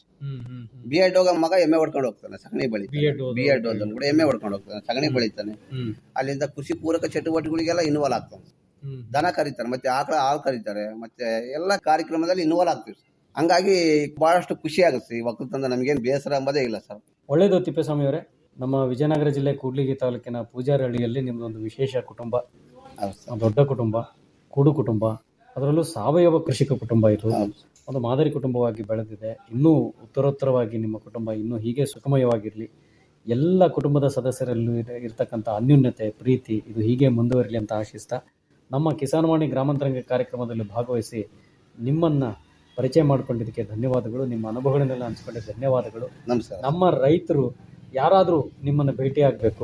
ಬಿ ಎಡ್ ಹೋಗೋ ಮಗ ಎಮ್ಮೆ ಹೊಡ್ಕೊಂಡು ಹೋಗ್ತಾನೆ ಸಗಣಿ ಬೆಳಿ ಬಿ ಎಡ್ ಓದೋನು ಕೂಡ ಎಮ್ಮೆ ಹೊಡ್ಕೊಂಡು ಹೋಗ್ತಾನೆ ಸಗಣಿ ಬೆಳಿತಾನೆ ಅಲ್ಲಿಂದ ಕೃಷಿ ಪೂರಕ ಚಟುವಟಿಕೆಗಳಿಗೆಲ್ಲ ಇನ್ವಾಲ್ವ್ ಆಗ್ತಾನೆ ದನ ಕರೀತಾರೆ ಮತ್ತೆ ಆಕಳ ಹಾಲು ಕರೀತಾರೆ ಮತ್ತೆ ಎಲ್ಲ ಕಾರ್ಯಕ್ರಮದಲ್ಲಿ ಇನ್ವಾಲ್ವ್ ಆಗ್ತೀವಿ ಸರ್. ಹಂಗಾಗಿ ಬಹಳಷ್ಟು ಖುಷಿ ಆಗುತ್ತೆ ಈ ಒಕ್ಕಲ್ತನದ ನಮಗೇನು ಬೇಸರ ಎಂಬುದೇ ಇಲ್ಲ ಸರ್ ಒಳ್ಳೇದು ತಿಪ್ಪೇಸ್ವಾಮಿ ಅವರೇ ನಮ್ಮ ವಿಜಯನಗರ ಜಿಲ್ಲೆ ಕೂಡ್ಲಿಗಿ ತಾಲೂಕಿನ ಪೂಜಾರಹಳ್ಳಿಯಲ್ಲಿ ನಿಮ್ದೊಂದು ವಿಶೇಷ ಕುಟುಂಬ ದೊಡ್ಡ ಕುಟುಂಬ ಕೂಡು ಕುಟುಂಬ ಅದರಲ್ಲೂ ಸಾವಯವ ಕೃಷಿಕ ಕುಟುಂಬ ಇದು ಒಂದು ಮಾದರಿ ಕುಟುಂಬವಾಗಿ ಬೆಳೆದಿದೆ ಇನ್ನೂ ಉತ್ತರೋತ್ತರವಾಗಿ ನಿಮ್ಮ ಕುಟುಂಬ ಇನ್ನೂ ಹೀಗೆ ಸುಖಮಯವಾಗಿರಲಿ ಎಲ್ಲ ಕುಟುಂಬದ ಸದಸ್ಯರಲ್ಲೂ ಇರ- ಇರ್ತಕ್ಕಂಥ ಅನ್ಯೂನ್ಯತೆ ಪ್ರೀತಿ ಇದು ಹೀಗೆ ಮುಂದುವರಿಲಿ ಅಂತ ಆಶಿಸ್ತಾ ನಮ್ಮ ಕಿಸಾನ್ವಾಣಿ ಗ್ರಾಮಾಂತರಂಗ ಕಾರ್ಯಕ್ರಮದಲ್ಲಿ ಭಾಗವಹಿಸಿ ನಿಮ್ಮನ್ನ ಪರಿಚಯ ಮಾಡ್ಕೊಂಡಿದ್ದಕ್ಕೆ ಧನ್ಯವಾದಗಳು ನಿಮ್ಮ ಅನುಭವಗಳನ್ನೆಲ್ಲ ಹಂಚ್ಕೊಂಡಿದ್ದ ಧನ್ಯವಾದಗಳು ನಮಸ್ಕಾರ ನಮ್ಮ ರೈತರು ಯಾರಾದರೂ ನಿಮ್ಮನ್ನು ಭೇಟಿ ಆಗಬೇಕು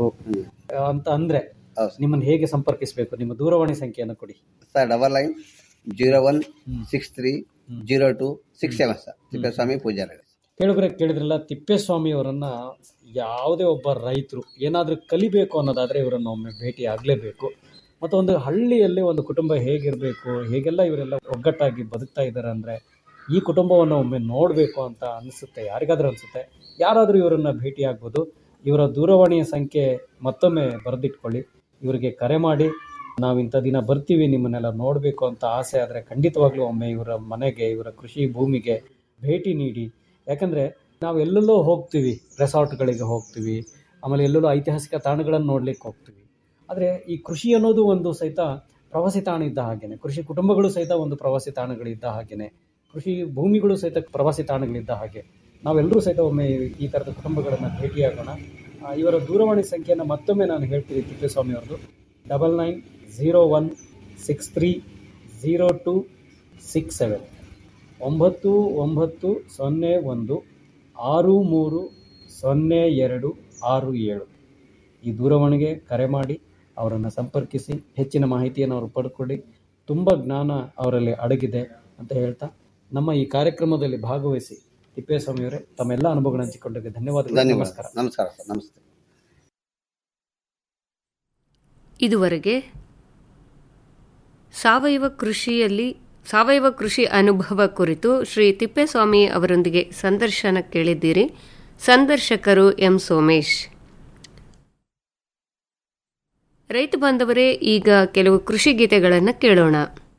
ಅಂತ ಅಂದ್ರೆ ನಿಮ್ಮನ್ನು ಹೇಗೆ ಸಂಪರ್ಕಿಸಬೇಕು ನಿಮ್ಮ ದೂರವಾಣಿ ಸಂಖ್ಯೆಯನ್ನು ಕೊಡಿ sir double nine zero one six three zero two six seven sir Thippeswamy Poojari ಕೇಳಿದ್ರೆ ಕೇಳಿದ್ರಲ್ಲ ತಿಪ್ಪೇಸ್ವಾಮಿ ಅವರನ್ನ ಯಾವುದೇ ಒಬ್ಬ ರೈತರು ಏನಾದರೂ ಕಲಿಬೇಕು ಅನ್ನೋದಾದ್ರೆ ಇವರನ್ನು ಒಮ್ಮೆ ಭೇಟಿ ಆಗಲೇಬೇಕು ಮತ್ತು ಒಂದು ಹಳ್ಳಿಯಲ್ಲಿ ಒಂದು ಕುಟುಂಬ ಹೇಗಿರಬೇಕು ಹೇಗೆಲ್ಲ ಇವರೆಲ್ಲ ಒಗ್ಗಟ್ಟಾಗಿ ಬದುಕ್ತಾ ಇದ್ದಾರೆ ಅಂದರೆ ಈ ಕುಟುಂಬವನ್ನು ಒಮ್ಮೆ ನೋಡಬೇಕು ಅಂತ ಅನಿಸುತ್ತೆ ಯಾರಿಗಾದ್ರೂ ಅನಿಸುತ್ತೆ ಯಾರಾದರೂ ಇವರನ್ನು ಭೇಟಿ ಆಗ್ಬೋದು ಇವರ ದೂರವಾಣಿಯ ಸಂಖ್ಯೆ ಮತ್ತೊಮ್ಮೆ ಬರೆದಿಟ್ಕೊಳ್ಳಿ ಇವರಿಗೆ ಕರೆ ಮಾಡಿ ನಾವು ಇಂಥ ದಿನ ಬರ್ತೀವಿ ನಿಮ್ಮನ್ನೆಲ್ಲ ನೋಡಬೇಕು ಅಂತ ಆಸೆ ಆದರೆ ಖಂಡಿತವಾಗ್ಲೂ ಒಮ್ಮೆ ಇವರ ಮನೆಗೆ ಇವರ ಕೃಷಿ ಭೂಮಿಗೆ ಭೇಟಿ ನೀಡಿ ಯಾಕಂದರೆ ನಾವು ಎಲ್ಲೆಲ್ಲೋ ಹೋಗ್ತೀವಿ ರೆಸಾರ್ಟ್ಗಳಿಗೆ ಹೋಗ್ತೀವಿ ಆಮೇಲೆ ಎಲ್ಲೆಲ್ಲೋ ಐತಿಹಾಸಿಕ ತಾಣಗಳನ್ನು ನೋಡ್ಲಿಕ್ಕೆ ಹೋಗ್ತೀವಿ ಆದರೆ ಈ ಕೃಷಿ ಅನ್ನೋದು ಒಂದು ಸಹಿತ ಪ್ರವಾಸಿ ತಾಣ ಇದ್ದ ಹಾಗೇನೆ ಕೃಷಿ ಕುಟುಂಬಗಳು ಸಹಿತ ಒಂದು ಪ್ರವಾಸಿ ತಾಣಗಳಿದ್ದ ಹಾಗೇನೆ ಕೃಷಿ ಭೂಮಿಗಳು ಸಹಿತ ಪ್ರವಾಸಿ ತಾಣಗಳಿದ್ದ ಹಾಗೆ ನಾವೆಲ್ಲರೂ ಸಹಿತ ಒಮ್ಮೆ ಈ ಥರದ ಕುಟುಂಬಗಳನ್ನು ಭೇಟಿಯಾಗೋಣ ಆ, ಇವರ ದೂರವಾಣಿ ಸಂಖ್ಯೆಯನ್ನು ಮತ್ತೊಮ್ಮೆ ನಾನು ಹೇಳ್ತೀನಿ ತಿಪ್ಪೇಸ್ವಾಮಿ ಅವ್ರದ್ದು double nine zero one six three zero two six seven ಒಂಬತ್ತು ಒಂಬತ್ತು ಸೊನ್ನೆ ಒಂದು ಆರು ಮೂರು ಸೊನ್ನೆ ಎರಡು ಆರು ಏಳು ಈ ದೂರವಾಣಿಗೆ ಕರೆ ಮಾಡಿ ಅವರನ್ನು ಸಂಪರ್ಕಿಸಿ ಹೆಚ್ಚಿನ ಮಾಹಿತಿಯನ್ನು ಅವರು ಪಡ್ಕೊಳ್ಳಿ ತುಂಬ ಜ್ಞಾನ ಅವರಲ್ಲಿ ಅಡಗಿದೆ ಅಂತ ಹೇಳ್ತಾ ನಮ್ಮ ಈ ಕಾರ್ಯಕ್ರಮದಲ್ಲಿ ಭಾಗವಹಿಸಿ ತಿಪ್ಪೇಸ್ವಾಮಿಯವರೇ ತಮ್ಮೆಲ್ಲ ಅನುಭವಗಳನ್ನು ಹಂಚಿಕೊಂಡಕ್ಕೆ ಧನ್ಯವಾದಗಳು ಧನ್ಯವಾದ ನಮಸ್ಕಾರ ನಮಸ್ಕಾರ ಸರ್ ನಮಸ್ತೆ ಇದುವರೆಗೆ ಸಾವಯವ ಕೃಷಿಯಲ್ಲಿ ಸಾವಯವ ಕೃಷಿ ಅನುಭವ ಕುರಿತು ಶ್ರೀ ತಿಪ್ಪೇಸ್ವಾಮಿ ಅವರೊಂದಿಗೆ ಸಂದರ್ಶನ ಕೇಳಿದ್ದೀರಿ ಸಂದರ್ಶಕರು ಎಂ ಸೋಮೇಶ್ ರೈತ ಬಾಂಧವರೇ ಈಗ ಕೆಲವು ಕೃಷಿ ಗೀತೆಗಳನ್ನು ಕೇಳೋಣ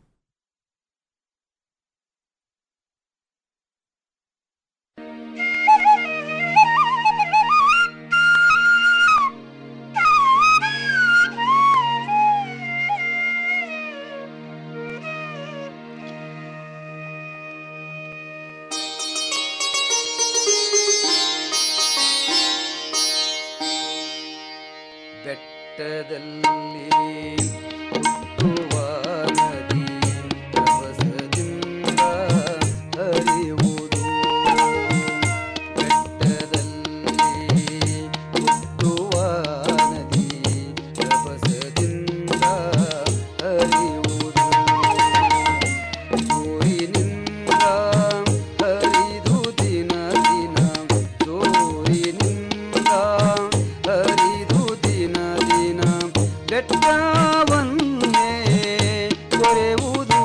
ಬೆಟ್ಟದಲ್ಲಿ ಹುಟ್ಟುವ ನದಿ ರಭಸದಿಂದ ಹರಿಯುವುದು ಬೆಟ್ಟದಲ್ಲಿ ಹುಟ್ಟುವ ನದಿ ರಭಸದಿಂದ ಹರಿಯುವುದು ಸೂರಿನಿಂದ ಹರಿದು ದಿನ ದಿನ ಸೂರಿನಿಂದ ಹರಿದು ದಿನ ದಿನ ಬೆಟ್ಟವನ್ನೇ ಕೊರೆಯುವುದು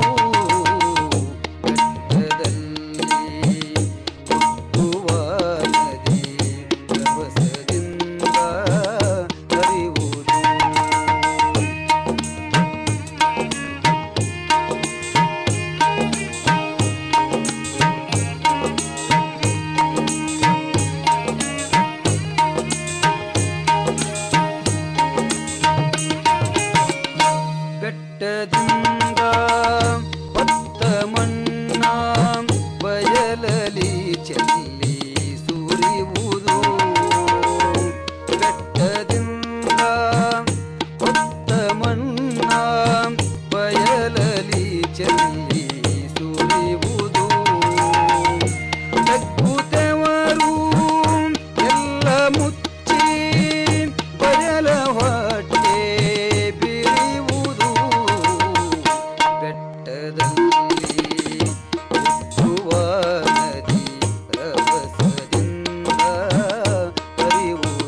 ಬೆಟ್ಟದಲ್ಲಿ ಹುಟ್ಟುವ ನದಿ ರಭಸದಿಂದ ಹರಿಯುವುದು ಬೆಟ್ಟದಿಂದ ಹೊತ್ತ ಮಣ್ಣ ಬಯಲಲಿ ಚೆಲ್ಲಿ ಸುರಿಯುವುದು ಬೆಟ್ಟದಿಂದ ಹೊತ್ತ ಮಣ್ಣ ಬಯಲಲಿ ಚೆಲ್ಲಿ ಸುರಿಯುವುದು ತಗ್ಗುತ್ತವರು ಎಲ್ಲ ಮುಚ್ಚಿ ಬಯಲ ಹೊಟ್ಟೆ ಬಿರಿಯುವುದು ಬೆಟ್ಟದಲ್ಲಿ ಹುಟ್ಟುವ ನದಿ ರಭಸದಿಂದ ಹರಿಯುವುದು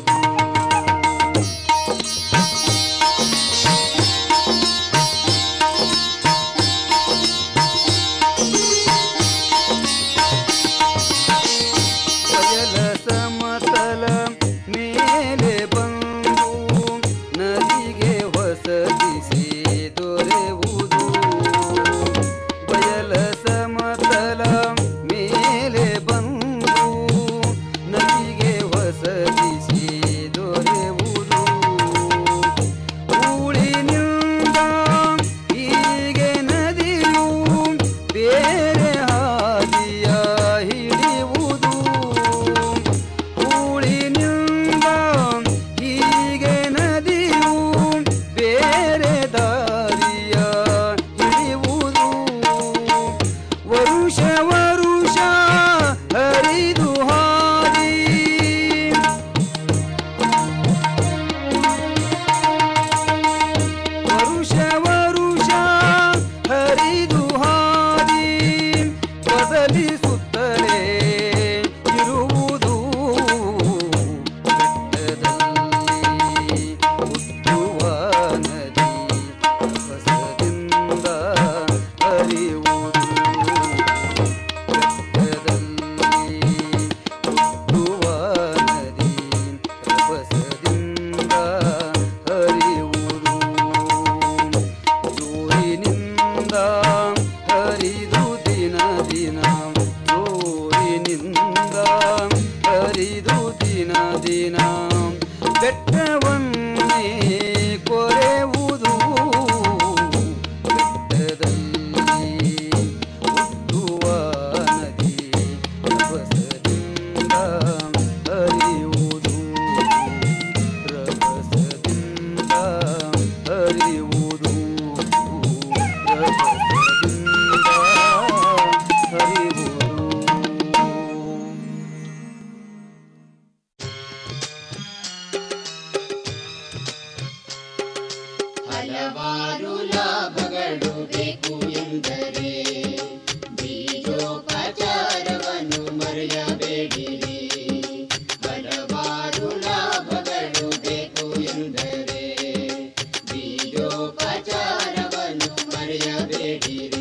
ಬಯಲ ಸಮತಲ ಮೇಲೆ ಬಂದು ನದಿಗೆ ಹೊಸದಿಸಿ ದೊರೆಯುವುದು ಬಯಲ ಸಮತಲ ಮೇಲೆ ಬಂದು ನದಿಗೆ ಹೊಸದಿಸಿ ದೊರೆಯುವುದು ಊಳಿನಿಂದ ಹೀಗೆ ನದಿಯು ಬೇರೆ ಹಾದಿಯ ಹಿಡಿಯುವುದು ಊಳಿನಿಂದ ಹೀಗೆ ನದಿಯು ಬೇರೆ ದಾರಿಯ ಹಿಡಿಯುವುದು ವರುಷ ವರುಷ ಹರಿದು ಹಾದಿ ವರುಷ ವರುಷ ಹರಿದು ಹಾದಿ ಬದಲಿಸುತ್ತಲೇ ಇರುವುದು ಬೆಟ್ಟದಲ್ಲಿ ಹುಟ್ಟುವ ನದಿ ಹೊಸದಿಂದ ಹರಿಯುವುದು ಬೆಟ್ಟದಲ್ಲಿ ಹುಟ್ಟುವ ನದಿ ರಭಸದಿಂದ ಹರಿಯುವುದು ಜೋರಿನಿಂದ ಹರಿದು ದಿನ ದಿನ ಜೋರಿನಿಂದ ಹರಿದು ದಿನ ದಿನ ಬೆಟ್ಟವನ್ನೇ ಕೊರೆಯುವುದು ಬೆಟ್ಟದಲ್ಲಿ ಹುಟ್ಟುವ ನದಿ ರಭಸದಿಂದ ಹರಿಯುವುದು ರಭಸದಿಂದ ಹರಿಯುವುದು ರಭಸದಿಂದ ಹರಿಯುವುದು ಹಲವಾರು ಲಾಭಗಳು ಬೇಕು ಎಂದರೆ ಬೀಜೋಪಚಾರವನ್ನು ಮರೆಯಬೇಡಿರಿ ಹಲವಾರು ಲಾಭಗಳು ಬೇಕು ಎಂದರೆ ಬೀಜೋಪಚಾರವನ್ನು ಮರೆಯಬೇಡಿರಿ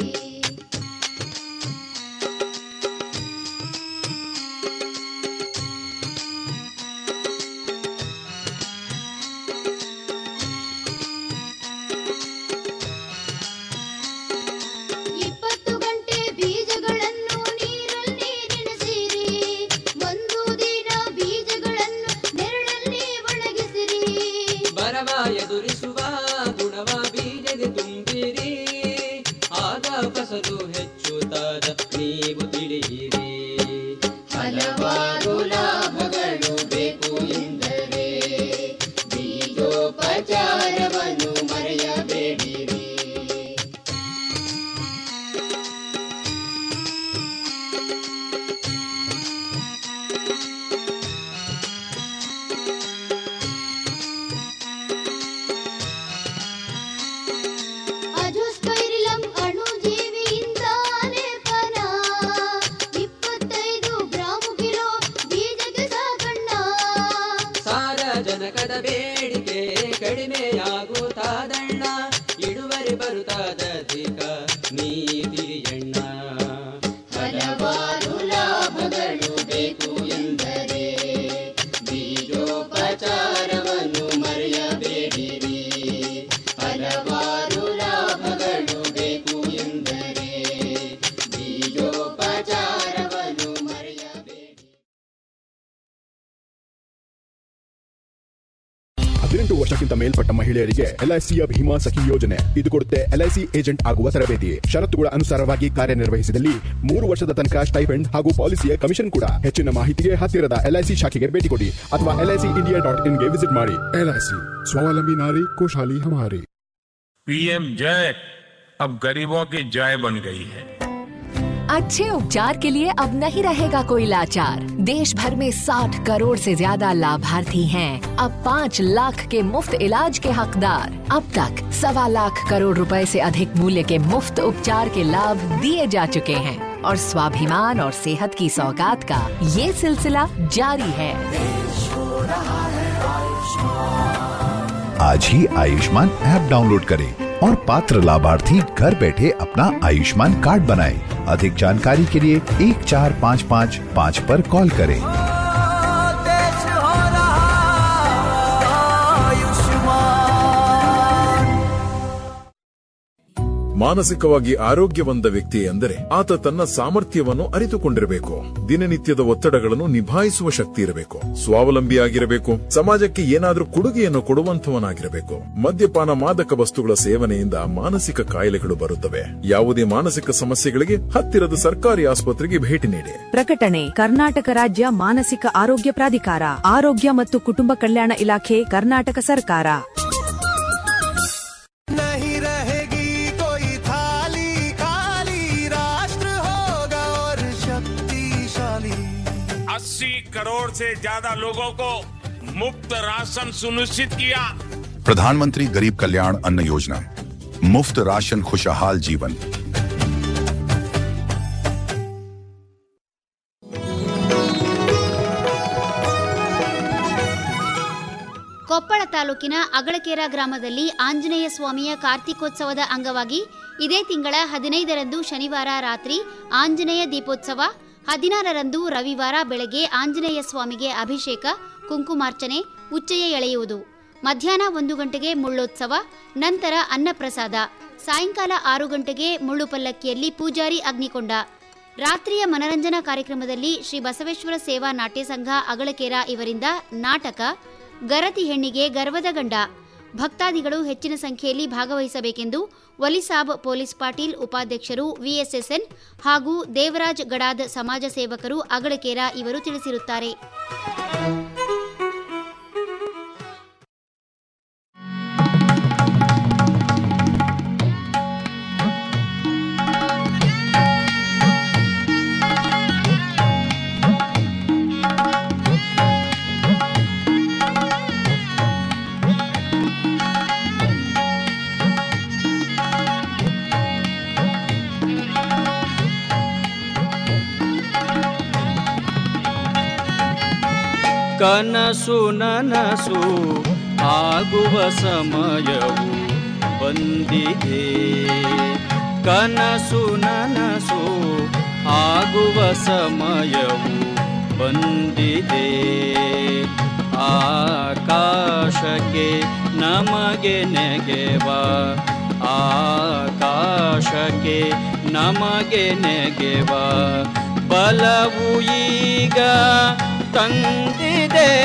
ಇಪ್ಪತ್ತು ಗಂಟೆ ಬೀಜಗಳನ್ನು ನೀರಲ್ಲಿ ನೆನೆಸಿರಿ ಒಂದು ದಿನ ಬೀಜಗಳನ್ನು ನೆರಳಲ್ಲಿ ಒಣಗಿಸಿರಿ ಬರವ ಎದುರಿಸುವ ಗುಣವ ಬೀಜಗೆ ತುಂಬಿರಿ ಆಗ ಫಸಲು ಹೆಚ್ಚುತ್ತಾದ ನೀವು ತಿಳಿಯಿರಿ ಹಲವಾರು ಲಾಭಗಳು ಬೇಕು ಎಂದರೆ ಬೀಜೋಪಚಾರವನ್ನು ಮರೆಯಬೇಡಿರಿ ಅಜೋಸ್ಪೈರಿಲಂ ಅಣುಜೀವಿಯಿಂದ ಲೇಪನ ಇಪ್ಪತ್ತೈದು ಗ್ರಾಮು ಕಿಲೋ ಬೀಜಕ್ಕೆ ಸಾಕಣ್ಣ ಸಾರಜನಕದ ಬೇಡಿಕೆ ಕಡಿಮೆಯಾಗುತ್ತಾದಣ್ಣ ಇಳುವರಿ ಬರುತ್ತಾದಧಿಕ ನೀ ತಿಳಿಯಣ್ಣ ಹಲವಾರು ಲಾಭಗಳು ಬೇಕು ಎಂದರೆ ಹದಿನೆಂಟು ವರ್ಷಕ್ಕಿಂತ ಮೇಲ್ಪಟ್ಟ ಮಹಿಳೆಯರಿಗೆ ಎಲ್ಐಸಿಯ ಭೀಮಾ ಸಖಿ ಯೋಜನೆ ಇದು ಕೊಡುತ್ತೆ ಎಲ್ಐಸಿ ಏಜೆಂಟ್ ಆಗುವ ತರಬೇತಿ ಷರತ್ತುಗಳ ಅನುಸಾರವಾಗಿ ಕಾರ್ಯನಿರ್ವಹಿಸಿದಲ್ಲಿ ಮೂರು ವರ್ಷದ ತನಕ ಸ್ಟೈಪೆಂಡ್ ಹಾಗೂ ಪಾಲಿಸಿಯ ಕಮಿಷನ್ ಕೂಡ ಹೆಚ್ಚಿನ ಮಾಹಿತಿಗೆ ಹತ್ತಿರದ ಎಲ್ಐಸಿ ಶಾಖೆಗೆ ಭೇಟಿ ಕೊಡಿ ಅಥವಾ ಎಲ್ಐಸಿ ಇಂಡಿಯಾ ಡಾಟ್ ಇನ್ಗೆ ವಿಸಿಟ್ ಮಾಡಿ ಎಲ್ಐಸಿ ಸ್ವಾವಲಂಬಿ ನಾರಿ ಖುಷಹಾಲಿ ಹಮಾರಿ पीएम जय अब गरीबों की जय बन गई है अच्छे उपचार के लिए अब नहीं रहेगा कोई लाचार देश भर में 60 करोड़ से ज्यादा लाभार्थी हैं। अब 5 लाख के मुफ्त इलाज के हकदार अब तक सवा लाख करोड़ रुपए से अधिक मूल्य के मुफ्त उपचार के लाभ दिए जा चुके हैं और स्वाभिमान और सेहत की सौगात का ये सिलसिला जारी है आज ही आयुष्मान ऐप डाउनलोड करें और पात्र लाभार्थी घर बैठे अपना आयुष्मान कार्ड बनाएं। अधिक जानकारी के लिए एक चार पाँच पाँच पाँच पर कॉल करें ಮಾನಸಿಕವಾಗಿ ಆರೋಗ್ಯವಂತ ವ್ಯಕ್ತಿ ಎಂದರೆ ಆತ ತನ್ನ ಸಾಮರ್ಥ್ಯವನ್ನು ಅರಿತುಕೊಂಡಿರಬೇಕು ದಿನನಿತ್ಯದ ಒತ್ತಡಗಳನ್ನು ನಿಭಾಯಿಸುವ ಶಕ್ತಿ ಇರಬೇಕು ಸ್ವಾವಲಂಬಿಯಾಗಿರಬೇಕು ಸಮಾಜಕ್ಕೆ ಏನಾದರೂ ಕೊಡುಗೆಯನ್ನು ಕೊಡುವಂತವನಾಗಿರಬೇಕು ಮದ್ಯಪಾನ ಮಾದಕ ವಸ್ತುಗಳ ಸೇವನೆಯಿಂದ ಮಾನಸಿಕ ಕಾಯಿಲೆಗಳು ಬರುತ್ತವೆ ಯಾವುದೇ ಮಾನಸಿಕ ಸಮಸ್ಯೆಗಳಿಗೆ ಹತ್ತಿರದ ಸರ್ಕಾರಿ ಆಸ್ಪತ್ರೆಗೆ ಭೇಟಿ ನೀಡಿ ಪ್ರಕಟಣೆ ಕರ್ನಾಟಕ ರಾಜ್ಯ ಮಾನಸಿಕ ಆರೋಗ್ಯ ಪ್ರಾಧಿಕಾರ ಆರೋಗ್ಯ ಮತ್ತು ಕುಟುಂಬ ಕಲ್ಯಾಣ ಇಲಾಖೆ ಕರ್ನಾಟಕ ಸರ್ಕಾರ नहीं रहेगी कोई थाली खाली राष्ट्र होगा और शक्तिशाली 80 करोड़ से ज्यादा लोगों को मुफ्त राशन सुनिश्चित किया प्रधानमंत्री गरीब कल्याण अन्न योजना मुफ्त राशन खुशहाल जीवन ಕೊಪ್ಪಳ ತಾಲೂಕಿನ ಅಗಳಕೇರ ಗ್ರಾಮದಲ್ಲಿ ಆಂಜನೇಯ ಸ್ವಾಮಿಯ ಕಾರ್ತಿಕೋತ್ಸವದ ಅಂಗವಾಗಿ ಇದೇ ತಿಂಗಳ ಹದಿನೈದರಂದು ಶನಿವಾರ ರಾತ್ರಿ ಆಂಜನೇಯ ದೀಪೋತ್ಸವ ಹದಿನಾರರಂದು ರವಿವಾರ ಬೆಳಗ್ಗೆ ಆಂಜನೇಯ ಸ್ವಾಮಿಗೆ ಅಭಿಷೇಕ ಕುಂಕುಮಾರ್ಚನೆ ಉಚ್ಚಯ ಎಳೆಯುವುದು ಮಧ್ಯಾಹ್ನ ಒಂದು ಗಂಟೆಗೆ ಮುಳ್ಳೋತ್ಸವ ನಂತರ ಅನ್ನಪ್ರಸಾದ ಸಾಯಂಕಾಲ ಆರು ಗಂಟೆಗೆ ಮುಳ್ಳು ಪಲ್ಲಕ್ಕಿಯಲ್ಲಿ ಪೂಜಾರಿ ಅಗ್ನಿಕೊಂಡ ರಾತ್ರಿಯ ಮನರಂಜನಾ ಕಾರ್ಯಕ್ರಮದಲ್ಲಿ ಶ್ರೀ ಬಸವೇಶ್ವರ ಸೇವಾ ನಾಟ್ಯ ಸಂಘ ಅಗಳಕೇರ ಇವರಿಂದ ನಾಟಕ ಗರತಿ ಹೆಣ್ಣಿಗೆ ಗರ್ವದ ಗಂಡ ಭಕ್ತಾದಿಗಳು ಹೆಚ್ಚಿನ ಸಂಖ್ಯೆಯಲ್ಲಿ ಭಾಗವಹಿಸಬೇಕೆಂದು ವಲಿಸಾಬ್ ಪೊಲೀಸ್ ಪಾಟೀಲ್ ಉಪಾಧ್ಯಕ್ಷರು ವಿಎಸ್ಎಸ್ಎನ್ ಹಾಗೂ ದೇವರಾಜ್ ಗಡಾದ್ ಸಮಾಜ ಸೇವಕರು ಅಗಳಕೇರ ಇವರು ತಿಳಿಸಿರುತ್ತಾರೆ ಕನಸು ನನಸು ಆಗುವ ಸಮಯವು ಬಂದಿದೆ ಕನಸು ನನಸು ಆಗುವ ಸಮಯವು ಬಂದಿದೆ ಆಕಾಶಕ್ಕೆ ನಮಗೆ ನೆಗೆವ ಆಕಾಶಕ್ಕೆ ನಮಗೆ ನೆಗೆವ ಬಲವು ಈಗ ತಂದಿದೆ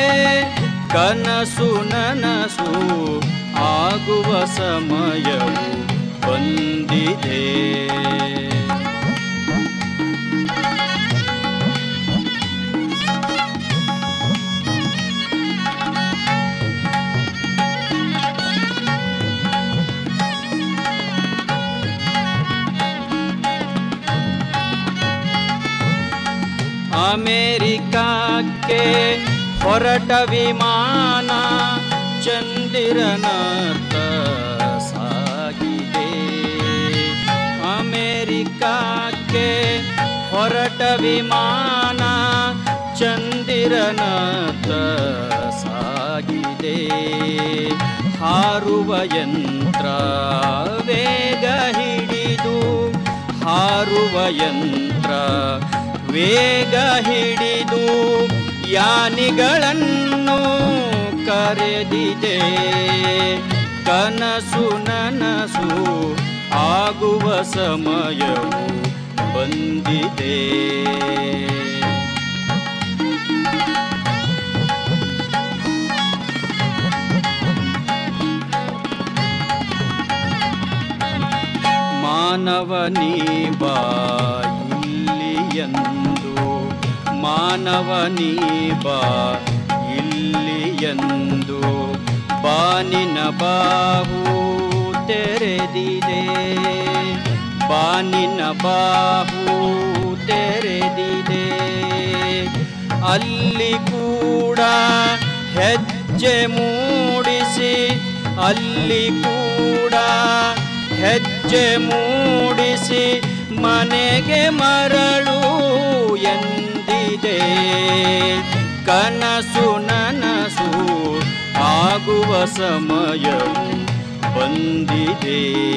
ಕನಸು ನನಸು ಆಗುವ ಸಮಯವು ಬಂದಿದೆ ಅಮೇರಿಕಕ್ಕೆ ಹೊರಟ ವಿಮಾನ ಚಂದಿರನತ್ತ ಸಾಗಿದೆ ಅಮೇರಿಕಕ್ಕೆ ಹೊರಟ ವಿಮಾನ ಚಂದಿರನತ್ತ ಸಾಗಿದೆ ಹಾರುವ ಯಂತ್ರ ವೇಗ ಹಿಡಿದು ಹಾರುವ ಯಂತ್ರ ವೇಗ ಹಿಡಿದು ಯಾನಿಗಳನ್ನು ಕರೆದಿದೆ ಕನಸು ನನಸು ಆಗುವ ಸಮಯವು ಬಂದಿದೆ ಮಾನವನೀ ಬಾ ಇಲ್ಲಿಯಂದು ಮಾನವನೀ ಬಾ ಇಲ್ಲಿಯಂದು ಬಾನಿನ ಬಾಹು ತೆರೆದಿದೆ ಬಾನಿನ ಬಾಹು ತೆರೆದಿದೆ ಅಲ್ಲಿ ಕೂಡ ಹೆಜ್ಜೆ ಮೂಡಿಸಿ ಅಲ್ಲಿ ಕೂಡ ಹೆಜ್ಜೆ ಮೂಡಿಸಿ ಮನೆಗೆ ಮರಳು ಎಂದಿದೆ ಕನಸು ನನಸು ಆಗುವ ಸಮಯವು ಬಂದಿದೆ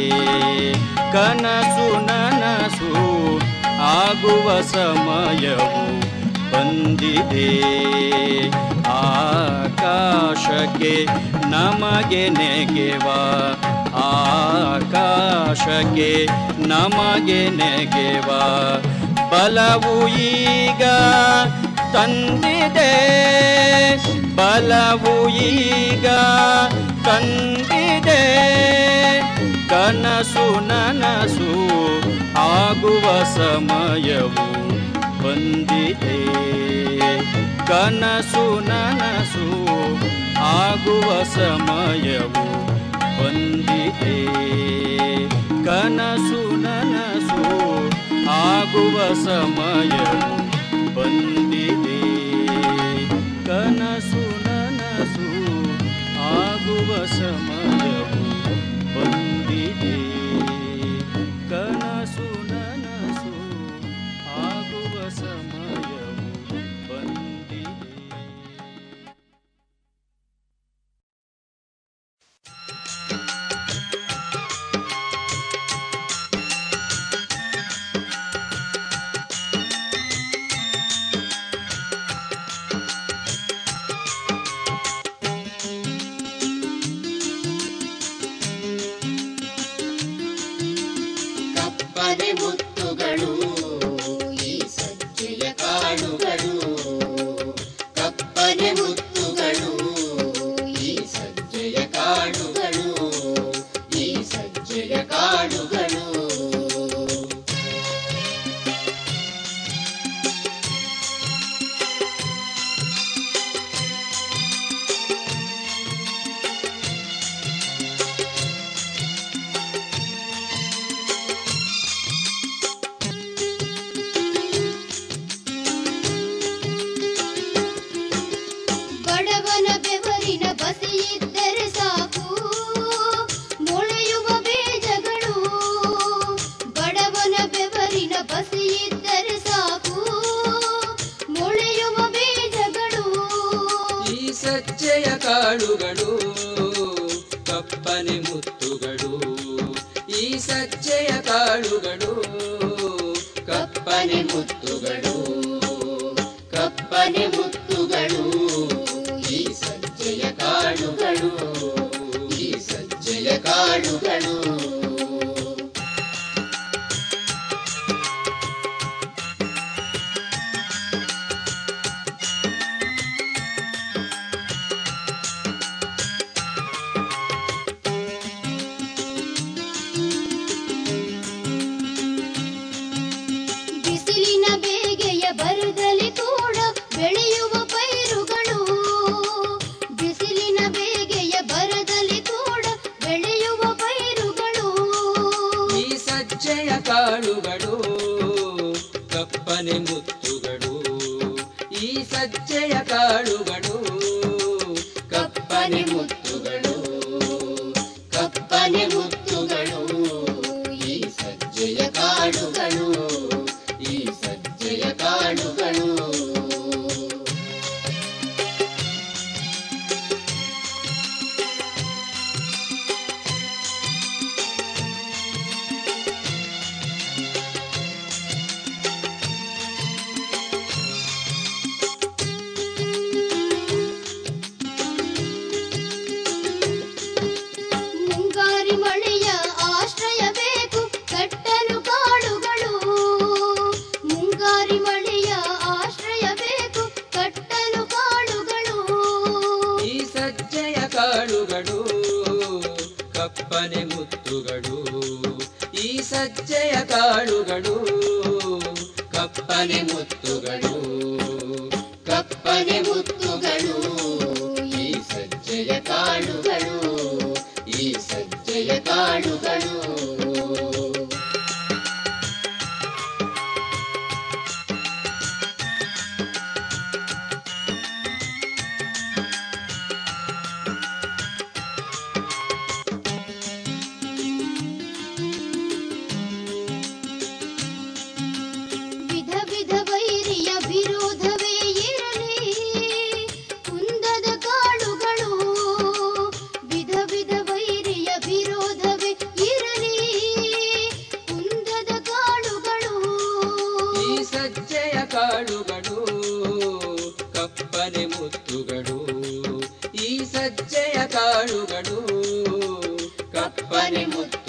ಕನಸು ನನಸು ಆಗುವ ಸಮಯವು ಬಂದಿದೆ ಆಕಾಶಕ್ಕೆ ನಮಗೆ ನೆಗೆವ ಆಕಾಶಕ್ಕೆ ನಮಗೆ ನೆಗೆವ ಬಲವು ಈಗ ತಂದಿದೆ ಬಲವು ಈಗ ತಂದಿದೆ ಕನಸು ನನಸು ಆಗುವ ಸಮಯವು ಬಂದಿದೆ ಕನಸು ನನಸು ಆಗುವ ಸಮಯವು ಬಂದಿದೆ ಕನಸು ನನಸು ಆಗುವ ಸಮಯವು ಬಂದಿದೆ ಕನಸು ನನಸು ಆಗುವ ಸಮಯವು ಬಂದಿದೆ ಕನಸು ನನಸು ಆಗುವ ಸಮಯವು ಬಂದಿದೆ ಕಪ್ಪನೆ ಮುತ್ತುಗಳು ಈ ಸಜ್ಜೆಯ ಕಾಳುಗಳು ಕಪ್ಪನೆ ಮುತ್ತುಗಳು ಈ ಸಜ್ಜೆಯ ಕಾಳುಗಳು ಈ ಸಜ್ಜೆಯ ಕಾಳುಗಳು ಬಡವನ ಬೆವರಿನ ಬಸಿಯಿದ್ದರೆ ಸಾಕು ಮೊಳೆಯುವ ಬೀಜಗಳು ಬಡವನ ಬೆವರಿನ ಬಸಿಯಿದ್ದರೆ ಸಾಕು ಮೊಳೆಯುವ ಬೀಜಗಳು ಈ ಸಜ್ಜೆಯ ಕಾಳುಗಳು ಕಪ್ಪನೆ ಮುತ್ತುಗಳು ಈ ಸಜ್ಜೆಯ ಕಾಳುಗಳು ಕಪ್ಪನೆ ಮುತ್ತುಗಳು ಕಪ್ಪನೆ ಮುತ್ತುಗಳು ಈ ಸಜ್ಜೆಯ ಕಾಳುಗಳು ಈ ಸಜ್ಜೆಯ ಕಾಳುಗಳು ಬಿಸಿಲಿನ ಬೇಗೆಯ ಬರದಲ್ಲಿ ಕೂಡ ಬೆಳೆಯುವ ಪೈರುಗಳು ಬಿಸಿಲಿನ ಬೇಗೆಯ ಬರದಲ್ಲಿ ಕೂಡ ಬೆಳೆಯುವ ಪೈರುಗಳು ಈ ಸಜ್ಜೆಯ ಕಾಳುಗಳು ಕಪ್ಪನೆ ಮುತ್ತುಗಳು ಈ ಸಜ್ಜೆಯ ಕಾಳುಗಳು ಕಪ್ಪನೆ ಮುತ್ತುಗಳು ಕಪ್ಪನೆ ಮುತ್ತುಗಳು ಈ ಸಜ್ಜೆಯ ಕಾಳುಗಳು ಈ ಸಜ್ಜೆಯ ಕಾಳುಗಳು ಮುತ್ತುಗಳು ಕಪ್ಪನೆ ಮುತ್ತುಗಳು ಈ ಸಜ್ಜೆಯ ಕಾಳುಗಳು ಈ ಸಜ್ಜೆಯ ಕಾಳುಗಳು ವಿಧ ವಿಧ ವೈರಿಯ ವಿರೋಧವೇ ಇರಲಿ ಕುಂದದ ಕಾಳುಗಳು ವಿಧ ವಿಧ ವೈರಿಯ ವಿರೋಧವೇ ಇರಲಿ ಕುಂದದ ಕಾಳುಗಳು ಈ ಸಜ್ಜೆಯ ಕಾಳುಗಳು ಕಪ್ಪನೆ ಮುತ್ತುಗಳು ಈ ಸಜ್ಜೆಯ ಕಾಳುಗಳು ಕಪ್ಪನೆ ಮುತ್ತು